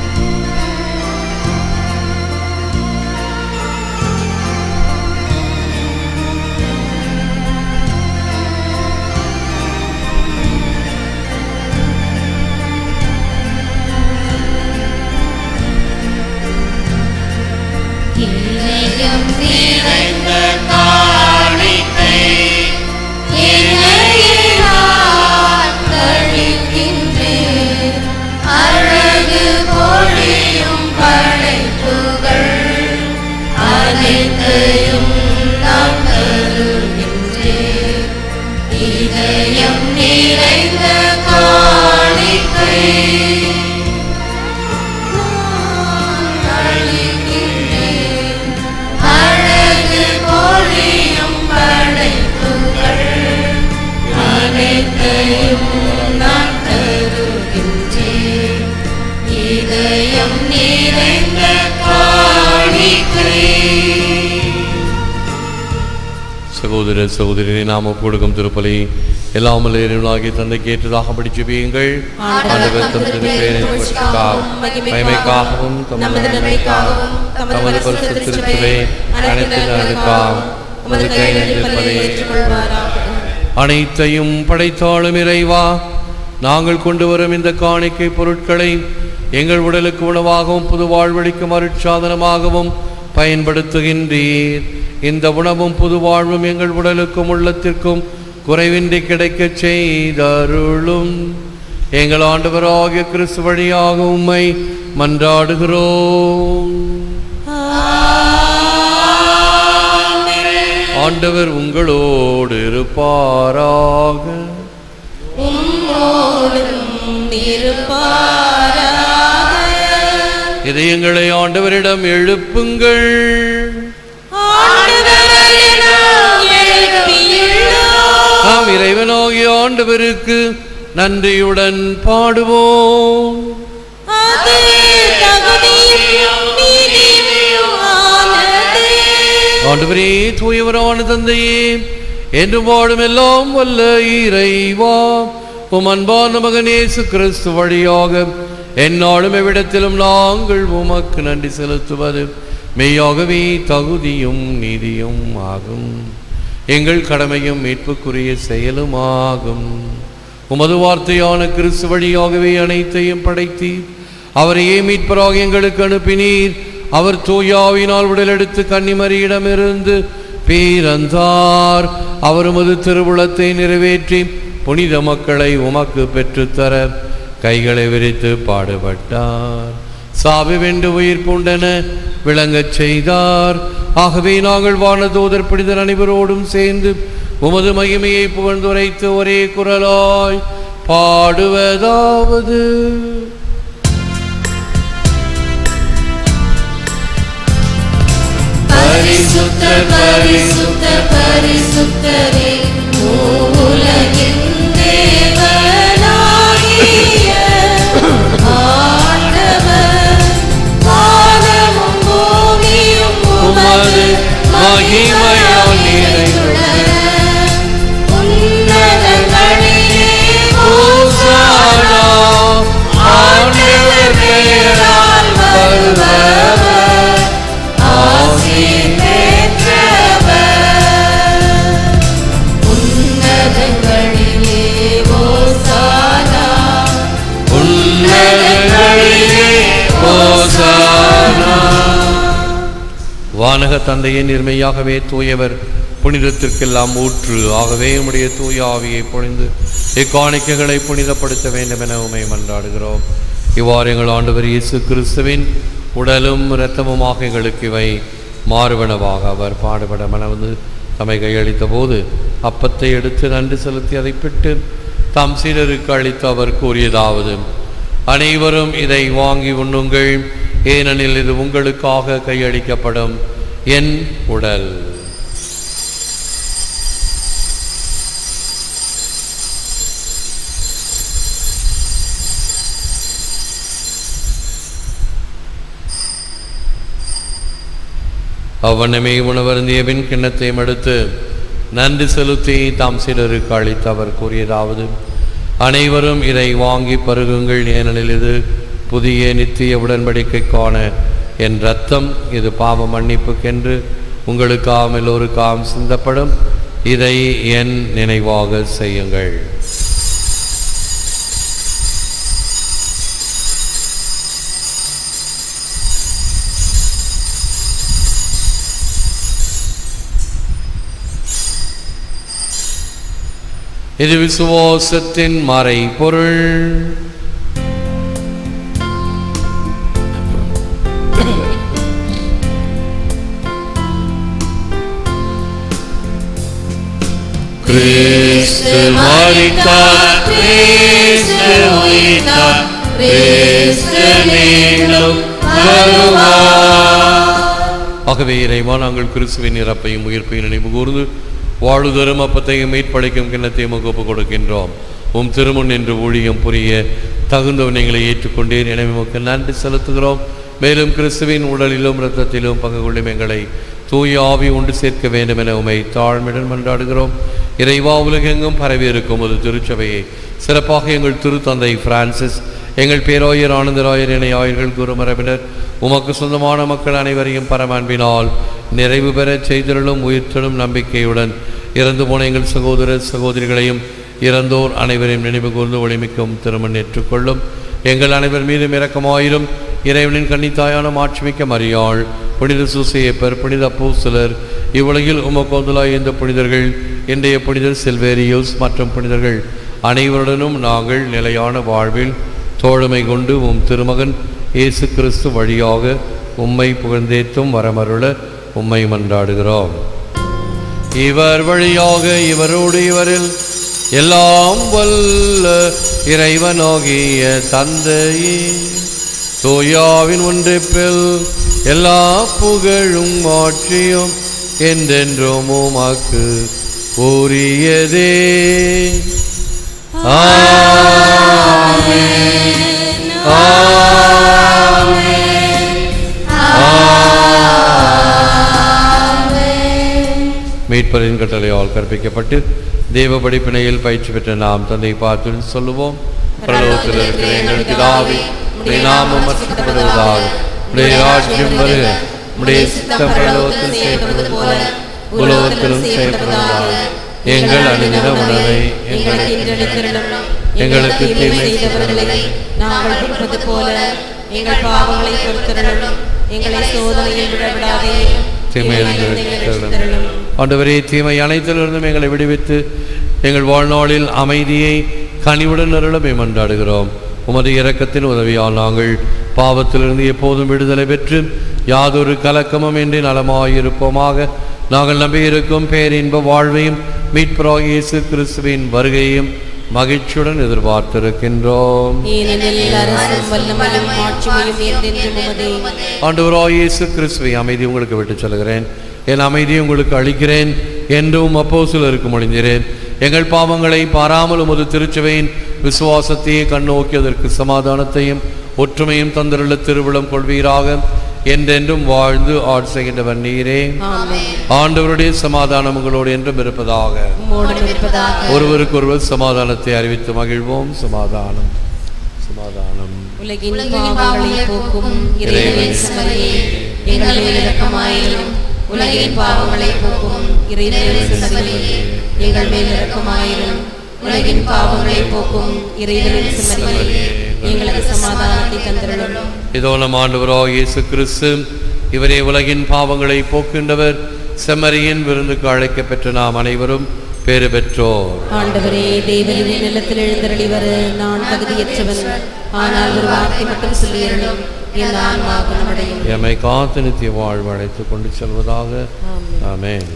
இதயம் நிறைந்த காணிக்கை என்னையே நான் தளிக்கின்றேன். அழகு பொழியும் படைப்புகள் அனைத்தையும் நான் தருகின்றேன். இதயம் நிறைந்த காணிக்கை அளிக்கின்றேன். அழகு பொழியும் படைப்புகள் அனைத்தையும் நான் தருகின்றேன் இதயம் நிறைந்த காணிக்கை சகோதர சகோதரி நாம கொடுக்கும் திருப்பலி எல்லாமல் இறைவனாகிய தந்தை கேட்டதாக படிச்சுவீங்கள் ஆண்டவர் தம் திருப்பேரை புகழ்ச்சிக்காகவும், மகிமைக்காகவும் தமது நன்மைக்காகவும் தமது பரிசுத்த திருத்துவே அனைத்து நலனுக்காகவும் உமது கை நிற்பதை அனைத்தையும் படைத்தாளும் இறைவா நாங்கள் கொண்டு வரும் இந்த காணிக்கை பொருட்களை எங்கள் உடலுக்கு உணவாகவும் புது வாழ்வழிக்கும் அருட்சாதனமாகவும் பயன்படுத்துகின்றீர் இந்த உணவும் புது வாழ்வும் எங்கள் உடலுக்கும் உள்ளத்திற்கும் குறைவின்றி கிடைக்கச் செய்தருளும் எங்கள் ஆண்டவராகிய கிறிஸ்து வழியாக உம்மை மன்றாடுகிறோம் ஆண்டவர் உங்களோடு இருப்பாராக இதயங்களை ஆண்டவரிடம் எழுப்புங்கள் நாம் இறைவனாகிய ஆண்டவருக்கு நன்றியுடன் பாடுவோம் ஆண்டவரே தூயவரான தந்தையே என்று வாடும் எல்லாம் வல்ல இறைவா உம் அன்பான மகன் இயேசு கிறிஸ்து வழியாக எந்நாளும் எவ்விடத்திலும் நாங்கள் உமக்கு நன்றி செலுத்துவது மெய்யாகவே தகுதியும் நீதியும் ஆகும் எங்கள் கடமையும் மீட்புக்குரிய செயலும் ஆகும் உமது வார்த்தையான கிறிஸ்து வழியாகவே அனைத்தையும் படைத்தீர் அவரையே மீட்பராக எங்களுக்கு அனுப்பினீர் அவர் தூயாவினால் உடலெடுத்து கன்னிமரியிடமிருந்து பிறந்தார் அவர் உமது திருவுளத்தை நிறைவேற்றி புனித மக்களை உமக்கு பெற்றுத்தர கைகளை விரித்து பாடுபட்டார் சாபி வென்று உயிர் பூண்டன விளங்கச் செய்தார் ஆகவே நாங்கள் வானதூதர் புனிதர் அனைவரோடும் சேர்ந்து உமது மகிமையை புகழ்ந்துரைத்து ஒரே குரலாய் பாடுவதாவது பரிசுத்தர் பரிசுத்தர் பரிசுத்தரே உலகின் தேவனாகிய ஆண்டவர் வானமும் பூமியும் உமது மகிமையால் நிறைந்துள்ளன. உன்னதங்களிலே ஓசானா, ஆண்டவர் பெயரால் வருபவர் ஆசி பெற்றவர் உன்னதங்களிலே ஓசானா உன்னதங்களிலே ஓசானா. வானக தந்தையே நிர்மையாகவே தூயவர் புனிதத்திற்கெல்லாம் ஊற்று ஆகவே உம்முடைய தூய ஆவியை பொழிந்து இக்காணிக்கைகளை புனிதப்படுத்த வேண்டும் என உமை மன்றாடுகிறோம் இவ்வாறு எங்கள் ஆண்டவர் இயேசு கிறிஸ்துவின் உடலும் இரத்தமுமாக எங்களுக்கு இவை மாறுவனவாக அவர் பாடுபட மனவந்து தம்மை கையளித்த போது அப்பத்தை எடுத்து நன்றி செலுத்தி அதை பிட்டு தம் சீடருக்கு அளித்து அவர் கூறியதாவது அனைவரும் இதை வாங்கி உண்ணுங்கள் ஏனெனில் இது உங்களுக்காக கையளிக்கப்படும் என் உடல் அவ்வண்ணமே உணவருந்திய பின் கிண்ணத்தையும் எடுத்து நன்றி செலுத்தி தாம் சிலருக்கு அளித்து அவர் கூறியதாவது அனைவரும் இதை வாங்கி பருகுங்கள் ஏனெனில் இது புதிய நித்திய உடன்படிக்கைக்கான என் ரத்தம் இது பாவ மன்னிப்புக்கென்று உங்களுக்காம் எல்லோருக்காம் சிந்தப்படும் இதை என் நினைவாக செய்யுங்கள் இது விசுவாசத்தின் மறை பொருள் கிறிஸ்து மரித்தார் கிறிஸ்து உயிர்த்தார் கிறிஸ்து மீண்டும் வருவார் ஆகவே இறைவா நாங்கள் கிறிஸ்துவின் இறப்பையும் உயிர்ப்பையும் நினைவு கூர்ந்து வாழுதரும் அப்பத்தையும் மீட்பளிக்கும் கிண்ணத்தையும் ஒப்பு கொடுக்கின்றோம் உம் திருமுன் என்று ஊழியம் புரிய தகுந்தவன் எங்களை ஏற்றுக்கொண்டீர் எனவே உமக்கு நன்றி செலுத்துகிறோம் மேலும் கிறிஸ்துவின் உடலிலும் இரத்தத்திலும் பங்கு கொள்ளும் எங்களை தூய ஆவி உண்டு சேர்க்க வேண்டும் என உமை தாழ்மையுடன் மன்றாடுகிறோம் இறைவா உலகெங்கும் பரவி இருக்கும் ஒரு திருச்சபையை சிறப்பாக எங்கள் திருத்தந்தை பிரான்சிஸ் எங்கள் பேராயர் ஆனந்தராயர் இணை ஆயர்கள் குருமரபினர் உமக்கு சொந்தமான மக்கள் அனைவரையும் பரமன்பினால் நிறைவு பெறச் செய்திருளும் உயிர்த்தலும் நம்பிக்கையுடன் இறந்து போன எங்கள் சகோதர சகோதரிகளையும் இறந்தோர் அனைவரையும் நினைவு கூர்ந்து ஒளிமிக்கும் திருமண் ஏற்றுக்கொள்ளும் எங்கள் அனைவர் மீதும் இரக்கமாயிரும் இறைவனின் கன்னித்தாயான மாட்சிமிக்க மரியாள் புனித சூசையப்பர் புனித அப்போஸ்தலர் இவ்வுலகில் உமக்கோந்தலாய் இந்த புனிதர்கள் இன்றைய புனிதர் செல்வேரியோஸ் மற்றும் புனிதர்கள் அனைவருடனும் நாங்கள் நிலையான வாழ்வில் தோழமை கொண்டு உம் திருமகன் இயேசு கிறிஸ்து வழியாக உம்மை புகழ்ந்தேத்தும் வரமருள உம்மை மன்றாடுகிறோம் இவர் வழியாக இவரோடு இவரில் எல்லாம் வல்ல இறைவனாகிய தந்தையே தோயாவின் ஒன்றிப்பில் எல்லா புகழும் ஆட்சியும் என்றென்றும் உமக்கு உரியதே ஆமென். ஆமென். மீட்பரின் கட்டளையால் கற்பிக்கப்பட்டு தேவ படிப்பினையில் பயிற்சி பெற்ற நாம் தந்தை பார்த்து சொல்லுவோம் பரலோகத்தில் இருக்கிற எங்கள் பிதாவே உடைய நாமம் மற்றப்படுவதாக உடைய ராஜ்யம் வருக உடைய சித்தம் பரலோகத்தில் செய்யப்படுவது போல உலகத்திலும் செய்யப்படுவதாக எங்கள் அனுதின உணவை எங்களுக்கு எங்களுக்கு எங்களுக்கு தீமை செய்தவர்களை நாங்கள் விடுவது போல எங்கள் பாவங்களை பொறுத்தருளும் எங்களை சோதனையில் விடவிடாதே தீமையிலிருந்து ஆண்டவரே தீமை அனைத்திலிருந்தும் எங்களை விடுவித்து எங்கள் வாழ்நாளில் அமைதியை கனிவுடன் அருளமை மன்றாடுகிறோம் உமது இரக்கத்தின் உதவியால் நாங்கள் பாவத்திலிருந்து எப்போதும் விடுதலை பெற்று யாதொரு கலக்கமும் இன்றி நலமாயிருப்போமாக நாங்கள் நம்பியிருக்கும் பேரின்ப வாழ்வையும் மீட்பராக இயேசு கிறிஸ்துவின் வருகையும் மகிழ்ச்சியுடன் எதிர்பார்த்திருக்கின்றோம் ஏனெனில் அரசும் வல்லமையும் ஆட்சிமையும் என்றென்றும் உமதே ஆண்டவராய் இயேசு கிறிஸ்துவை அமைதி உங்களுக்கு விட்டுச் சொல்கிறேன் என் அமைதியை உங்களுக்கு அளிக்கிறேன் என்றும் அப்போஸ்தலருக்கு மொழிந்தேன் எங்கள் பாவங்களை பாராமல் உமது திருச்சபையின் விசுவாசத்தையே கண்ணோக்கி அதற்கு சமாதானத்தையும் ஒற்றுமையும் தந்திருள்ள திருவிழம் கொள்வீராக என்றென்றும் வாழ்ந்து ஆட்சி செய்கின்றவர் நீரே ஆமென் ஆண்டவருடைய சமாதானம் உங்களோடு என்றும் இருப்பதாக உம்மோடும் இருப்பதாக ஒருவருக்கொருவர் சமாதானத்தை அறிவித்து மகிழ்வோம் சமாதானம் சமாதானம் உலகின் பாவங்களை போக்கும் இறைவனின் சமரியே எங்கள் மேல் இரக்கமாயிரும் உலகின் பாவங்களை போக்கும் இறைவனின் சமரியே எங்கள் மேல் இரக்கமாயிரும் உலகின் பாவங்களை போக்கும் இறைவனின் சமரியே எங்களுக்கு சமாதானத்தை தந்திரலும் இதோ நம் ஆண்டவராக இயேசு கிறிஸ்து இவரே உலகின் பாவங்களை போக்கின்றவர் செம்மறியின் விருந்துக்கு அழைக்கப்பெற்ற நாம் அனைவரும் பேறு பெற்றோர் ஆண்டவரே தேவனின் நிலத்தில் எழுந்தருளி வர நான் தகுதியற்றவன் ஆனால் ஒரு வார்த்தை மட்டும் சொல்லியருளும் என் ஆன்மா குணமடையும் எம்மை காத்து நித்திய வாழ்வு அழைத்து கொண்டு செல்வதாக ஆமென்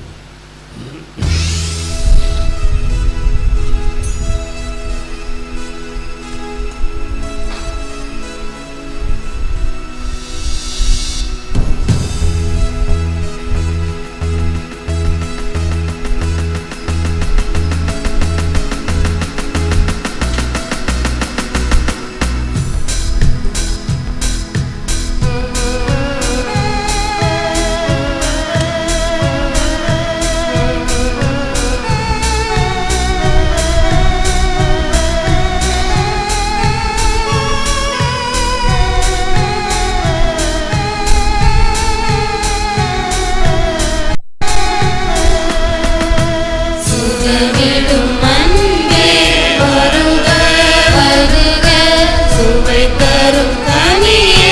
சுகமிடும் அன்பே வருக வருக சுவை தரும் கனியே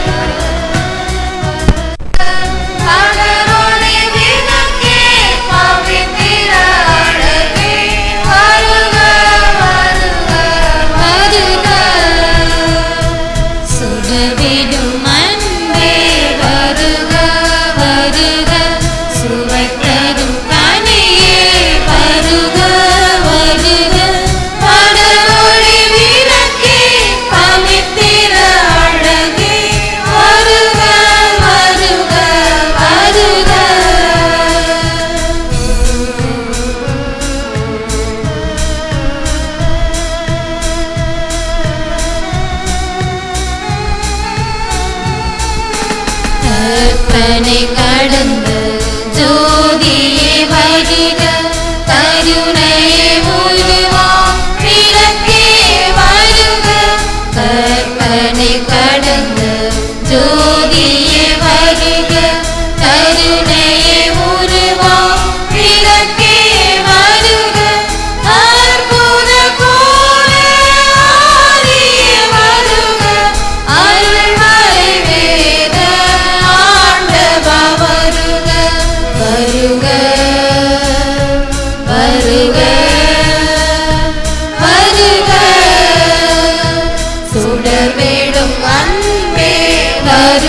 கடலோடி விளக்கே பவித்திர அழகே வருக வருக வருக சுகவிடும் அன்பே வருக வருக சுவை தரும் கனியே வருக வருக கடலோடி விளக்கே பவித்திர அழகே வருக வருக வருக கற்பனை கடந்து ஜோதியே வருக கருணையே உருவாம் விளக்கே வருக கற்பனை கடந்து ஜோதியே வருக கருணையே உருவாம் விளக்கே வருக அற்புத கோல ஆதியே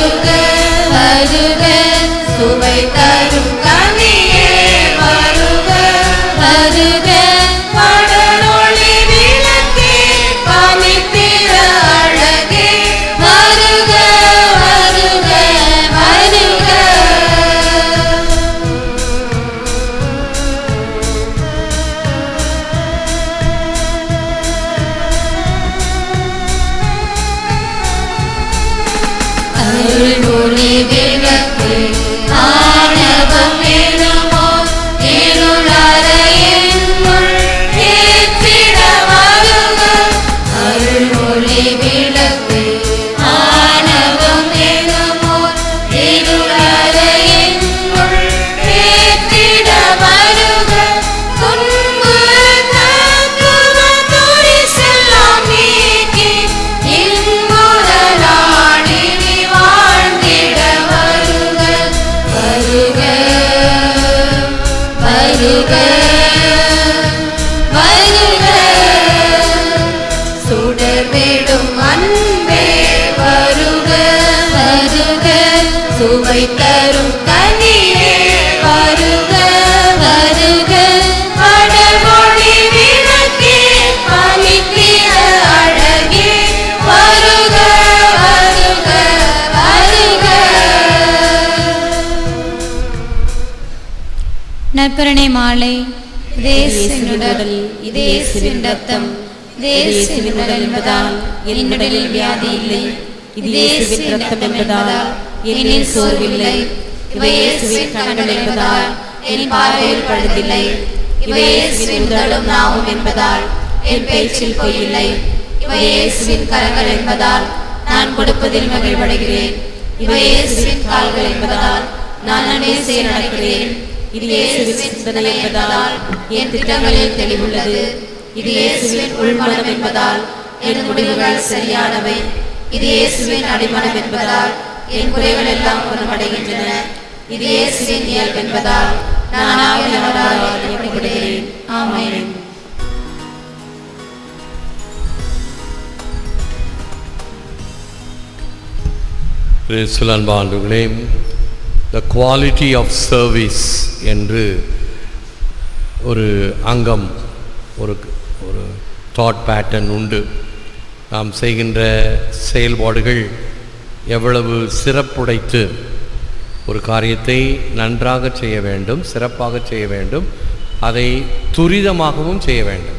வருக வருக சுவை தரும் கனியே வருக வருக கடலொளி விளக்கே பனித்திர அழகே வருக வருக வருக அருள்மொழி விளக்கு ஆணவம் எனுமோ இருளறையினுள் ஏற்றிட வருக அருள்மொழி விளக்கு ஆணவம் எனுமோ இருளறையினுள் ஏற்றிட வருக துன்பு தத்துவ துரிசெல்லாம் நீக்கி இன்புறலாடினி வாழ்ந்திட வருக வருக வருக வருக சுடர்விடும் அன்பே வருக வருக சுவை தரும் கனியே வருக வருக கடமொழி விளக்கே பனித்திர அழகே வருக வருக வருக நற்கருணை மாலை தேசின் உடல் இதேசுவின் ரத்தம் தேசின் உடல் என்பதால் என்னுடலில் வியாதி இல்லை இது இயேசுவின் ரத்தம் என்பதால் என்னில் சோர்வில்லை இவை இயேசுவின் கண்கள் என்பதால் என் பார்வையில் பழுதில்லை இவை இயேசுவின் உடலும் நாவும் என்பதால் என் பேச்சில் பொய்யில்லை இவை இயேசுவின் கரங்கள் என்பதால் நான் கொடுப்பதில் மகிழ்வடைகிறேன் இவை இயேசுவின் கால்கள் என்பதால் நான் நன்மை செய்ய நடக்கிறேன் இது இயேசுவின் சிந்தனை என்பதால் என் திட்டங்களில் தெளிவுள்ளது இது இயேசுவின் உள்மனம் என்பதால் என் முடிவுகள் சரியானவை இது இயேசுவின் அடிமனம் என்பதால் என் குறைகள் எல்லாம் குணமடைகின்றன இது இயேசுவின் இயல்பு என்பதால் நான் ஆவியானவரால் இயக்கப்படுகிறேன் ஆமென் கிறிஸ்துவில் அன்பாண்டுகளே த குவாலிட்டி ஆஃப் சர்வீஸ் என்று ஒரு அங்கம் ஒரு ஒரு தாட் பேட்டர்ன் உண்டு நாம் செய்கின்ற செயல்பாடுகள் எவ்வளவு சிறப்புடைத்து ஒரு காரியத்தை நன்றாக செய்ய வேண்டும் சிறப்பாக செய்ய வேண்டும் அதை துரிதமாகவும் செய்ய வேண்டும்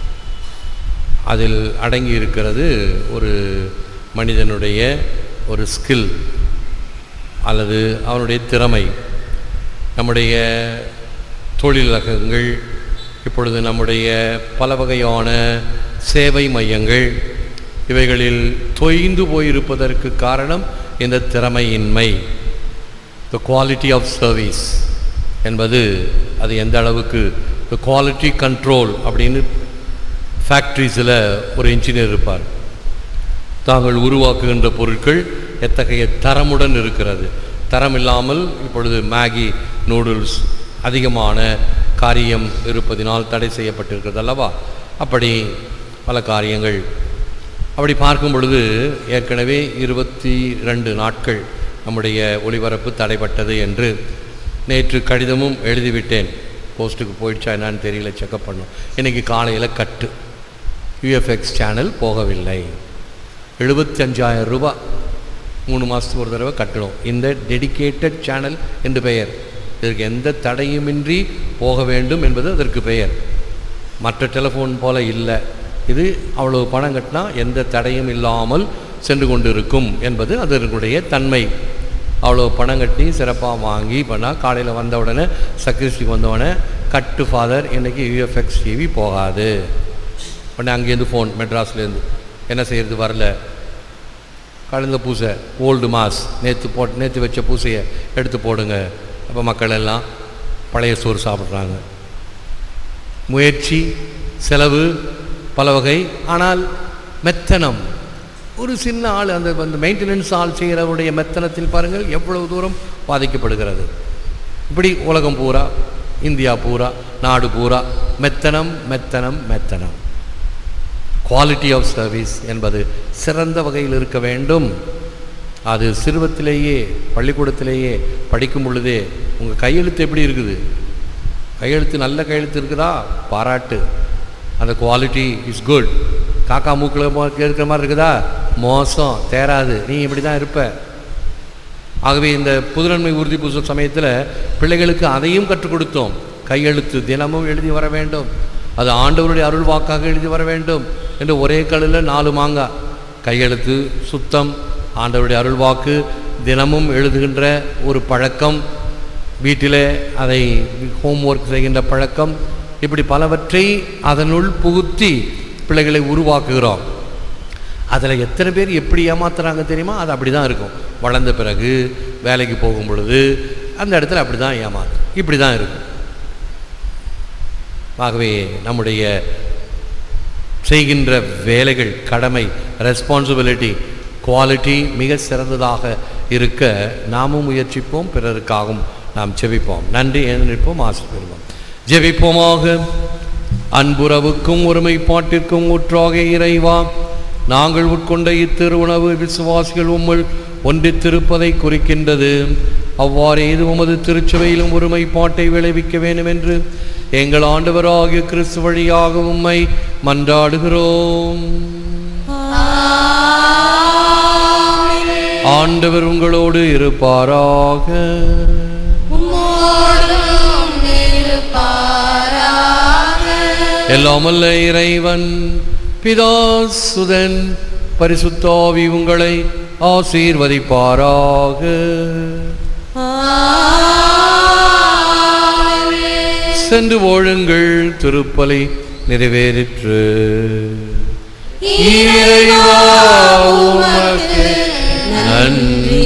அதில் அடங்கி இருக்கிறது ஒரு மனிதனுடைய ஒரு ஸ்கில் அல்லது அவனுடைய திறமை நம்முடைய தொழிலகங்கள் இப்பொழுது நம்முடைய பல வகையான சேவை மையங்கள் இவைகளில் தொய்ந்து போயிருப்பதற்கு காரணம் இந்த திறமையின்மை த குவாலிட்டி ஆஃப் சர்வீஸ் என்பது அது எந்த அளவுக்கு த குவாலிட்டி கண்ட்ரோல் அப்படின்னு ஃபேக்ட்ரிஸில் ஒரு இன்ஜினியர் இருப்பார் தாங்கள் உருவாக்குகின்ற பொருட்கள் எத்தகைய தரமுடன் இருக்கிறது தரம் இல்லாமல் இப்பொழுது மேகி நூடுல்ஸ் அதிகமான காரியம் இருப்பதினால் தடை செய்யப்பட்டிருக்கிறது அல்லவா அப்படி பல காரியங்கள் அப்படி பார்க்கும் பொழுது ஏற்கனவே இருபத்தி ரெண்டு நாட்கள் நம்முடைய ஒளிபரப்பு தடைப்பட்டது என்று நேற்று கடிதமும் எழுதிவிட்டேன் போஸ்ட்டுக்கு போயிடுச்சா என்னன்னு தெரியல செக்கப் பண்ணோம் இன்றைக்கி காலையில் கட்டு யூஎஃப்எக்ஸ் சேனல் போகவில்லை எழுபத்தி அஞ்சாயிரம் ரூபாய் மூணு மாதத்துக்கு ஒரு தடவை கட்டணும் இந்த டெடிகேட்டட் சேனல் என்று பெயர் இதற்கு எந்த தடையுமின்றி போக வேண்டும் என்பது அதற்கு பெயர் மற்ற டெலிஃபோன் போல இல்லை இது அவ்வளவு பணம் கட்டினா எந்த தடையும் இல்லாமல் சென்று கொண்டிருக்கும் என்பது அதனுடைய தன்மை அவ்வளோ பணம் கட்டி சிறப்பாக வாங்கி பண்ணால் காலையில் வந்த உடனே சக்ரிஸ்டிக்கு வந்த உடனே கட்டு ஃபாதர் இன்றைக்கி யூஎஃப்எக்ஸ் டிவி போகாது உடனே அங்கேருந்து ஃபோன் மெட்ராஸ்லேருந்து என்ன செய்கிறது வரல கலந்த பூசை ஓல்டு மாஸ் நேற்று போட் நேற்று வச்ச பூசையை எடுத்து போடுங்க அப்போ மக்கள் எல்லாம் பழைய சோறு சாப்பிட்றாங்க முயற்சி செலவு பல வகை ஆனால் மெத்தனம் ஒரு சின்ன ஆள் அந்த அந்த மெயின்டெனன்ஸ் ஆள் செய்கிறவருடைய மெத்தனத்தில் பாருங்கள் எவ்வளவு தூரம் பாதிக்கப்படுகிறது இப்படி உலகம் பூரா இந்தியா பூரா நாடு பூரா மெத்தனம் மெத்தனம் மெத்தனம் குவாலிட்டி ஆஃப் சர்வீஸ் என்பது சிறந்த வகையில் இருக்க வேண்டும் அது சிறுவத்திலேயே பள்ளிக்கூடத்திலேயே படிக்கும் பொழுதே உங்கள் கையெழுத்து எப்படி இருக்குது கையெழுத்து நல்ல கையெழுத்து இருக்குதா பாராட்டு அந்த குவாலிட்டி இஸ் குட் காக்கா மூக்கில் இருக்கிற மாதிரி இருக்குதா மோசம் தேராது நீ இப்படி தான் இருப்ப ஆகவே இந்த புதுநன்மை உறுதி பூசும் சமயத்தில் பிள்ளைகளுக்கு அதையும் கற்றுக் கொடுத்தோம் கையெழுத்து தினமும் எழுதி வர வேண்டும் அது ஆண்டவருடைய அருள் வாக்காக எழுதி வர வேண்டும் என்று ஒரே கல்லில் நாலு மாங்காய் கையெழுத்து சுத்தம் ஆண்டவருடைய அருள் வாக்கு தினமும் எழுதுகின்ற ஒரு பழக்கம் வீட்டிலே அதை ஹோம்ஒர்க் செய்கின்ற பழக்கம் இப்படி பலவற்றை அதனுள் புகுத்தி பிள்ளைகளை உருவாக்குகிறோம் அதில் எத்தனை பேர் எப்படி ஏமாத்துறாங்க தெரியுமா அது அப்படி தான் இருக்கும் வளர்ந்த பிறகு வேலைக்கு போகும் பொழுது அந்த இடத்துல அப்படி தான் ஏமாத்து இப்படி தான் இருக்கும் ஆகவே நம்முடைய செய்கின்ற வேலைகள் கடமை ரெஸ்பான்சிபிலிட்டி குவாலிட்டி மிக சிறந்ததாக இருக்க நாமும் முயற்சிப்போம் பிறருக்காகவும் நாம் ஜெபிப்போம் நன்றி நிற்போம் ஆசை பெறுவோம் ஜெபிப்போமாக அன்புறவுக்கும் ஒருமைப்பாட்டிற்கும் ஊற்றாக இறைவா நாங்கள் உட்கொண்ட இத்திருவுணவு விசுவாசிகள் உம்முள் ஒன்றித்திருப்பதை குறிக்கின்றது அவ்வாறே இது உமது திருச்சபையிலும் ஒருமைப்பாட்டை விளைவிக்க வேண்டும் என்று எங்கள் ஆண்டவராகிய கிறிஸ்து வழியாக உம்மை மன்றாடுகிறோம் ஆண்டவர் உங்களோடு இருப்பாராக எல்லாமல்ல இறைவன் பிதா சுதன் பரிசுத்தாவி உங்களை ஆசீர்வதிப்பாராக சென்று ஓழுங்கள் திருப்பலி நிறைவேறிற்று இறைவா உமக்கு நன்றி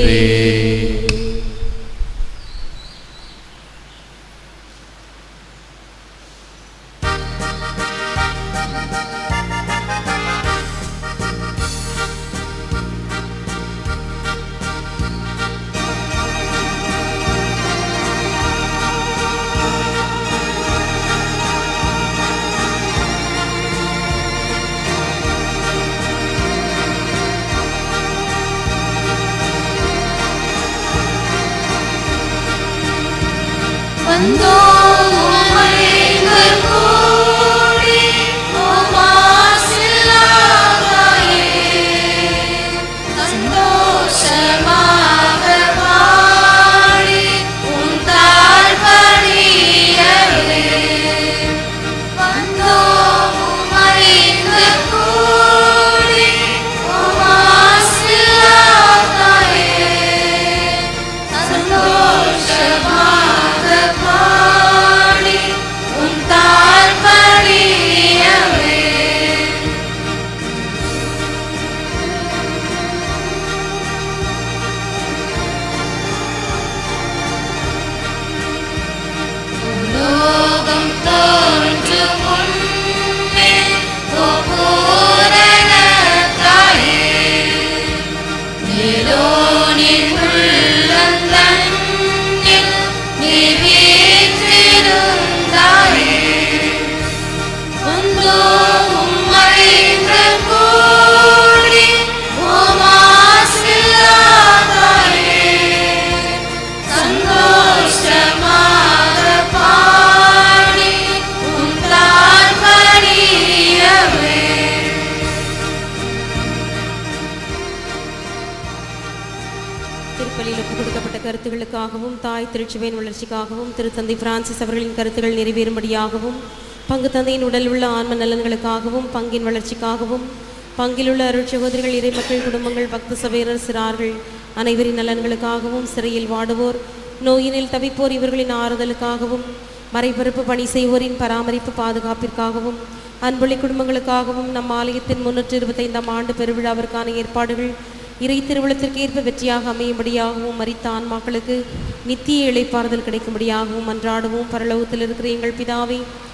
திருப்பலியில் ஒப்புக் கொடுக்கப்பட்ட கருத்துகளுக்காகவும் தாய் திருச்சுவையின் வளர்ச்சிக்காகவும் திருத்தந்தை பிரான்சிஸ் அவர்களின் கருத்துகள் நிறைவேறும்படியாகவும் பங்கு தந்தையின் உடல் உள்ள ஆன்ம நலன்களுக்காகவும் பங்கின் வளர்ச்சிக்காகவும் பங்கிலுள்ள அருள் சகோதரிகள் இறைமக்கள் குடும்பங்கள் பக்த சபையினர் சிறார்கள் அனைவரின் நலன்களுக்காகவும் சிறையில் வாடுவோர் நோயினில் தவிப்போர் இவர்களின் ஆறுதலுக்காகவும் மறைபரப்பு பணி செய்வோரின் பராமரிப்பு பாதுகாப்பிற்காகவும் அன்பொழி குடும்பங்களுக்காகவும் நம் ஆலயத்தின் முன்னூற்றி இருபத்தைந்தாம் ஆண்டு பெருவிழாவிற்கான ஏற்பாடுகள் இறை திருவிழத்திற்கு ஏற்ப வெற்றியாக அமையும்படியாகவும் மரித்த ஆன்மாக்களுக்கு நித்திய இளைப்பாறுதல் கிடைக்கும்படியாகவும் அன்றாடுவோம் பரலோகத்தில் இருக்கிற எங்கள் பிதாவே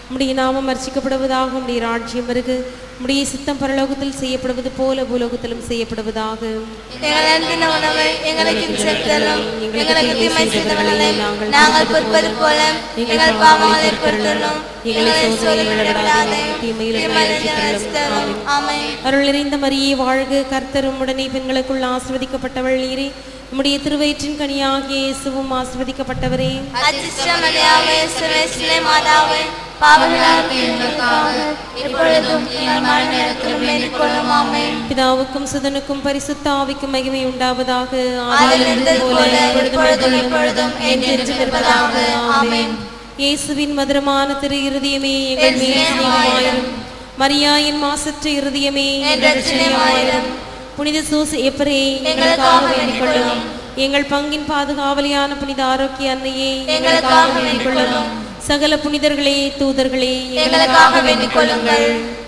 உம்முடைய நாமம் அர்ச்சிக்கப்படுவதாக உம்முடைய ராஜ்யம் வருக உம்முடைய சித்தம் பரலோகத்தில் செய்யப்படுவது போல பூலோகத்திலும் செய்யப்படுவதாக எங்கள் அன்பின் உணவை எங்களுக்கு செலுத்தலும் எங்களுக்கு தீமை செய்தவர்களை நாங்கள் பொறுப்பது போல எங்கள் பாவங்களை பொறுத்தலும் எங்களை சோதனையில் விடாதே தீமையிலிருந்து ரட்சித்தருளும். ஆமென் அருள் நிறைந்த மரியே வாழ்க கர்த்தரும் உடனே பெண்களுக்குள் ஆசிர்வதிக்கப்பட்டவள் நீரே உம்முடைய திருவயிற்றின் கனியாகிய இயேசுவும் ஆசிர்வதிக்கப்பட்டவரே அச்சிஷ்டமதையாவே சுரேஷ்லே மாதாவே பாவங்களாக எங்களுக்காக இப்பொழுதும் எங்கள் மரண நேரத்திலும் வேண்டிக் கொள்ளும் ஆமென் பிதாவுக்கும் சுதனுக்கும் பரிசுத்த ஆவிக்கும் மகிமை உண்டாவதாக ஆதியில் இருந்தது போல இப்பொழுதும் எப்பொழுதும் என்றென்றும் இருப்பதாக ஆமென் இயேசுவின் மதுரமான திரு இருதயமே எங்கள் மேல் சிநேகமாயிரும் மரியாயின் மாசற்ற இருதயமே என் இரட்சணியமாயிரும். புனித சூசு எப்பரே எங்களுக்காக வேண்டிக் கொள்ளும். எங்கள் பங்கின் பாதுகாவலியான புனித ஆரோக்கிய அன்னையே எங்களுக்காக வேண்டிக் கொள்ளும். சகல புனிதர்களே தூதர்களே எங்களுக்காக வேண்டிக் கொள்ளுங்கள்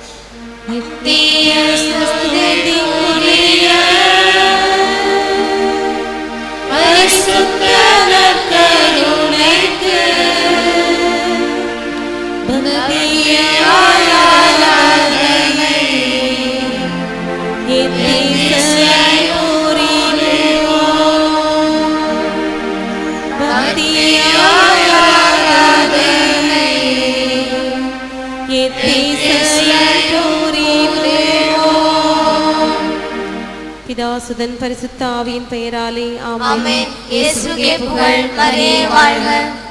பிதாசுதன் பரிசுத்த ஆவியின் பெயராலே ஆமென் ஆமென் இயேசுவே புகழ் மரியே வாழ்க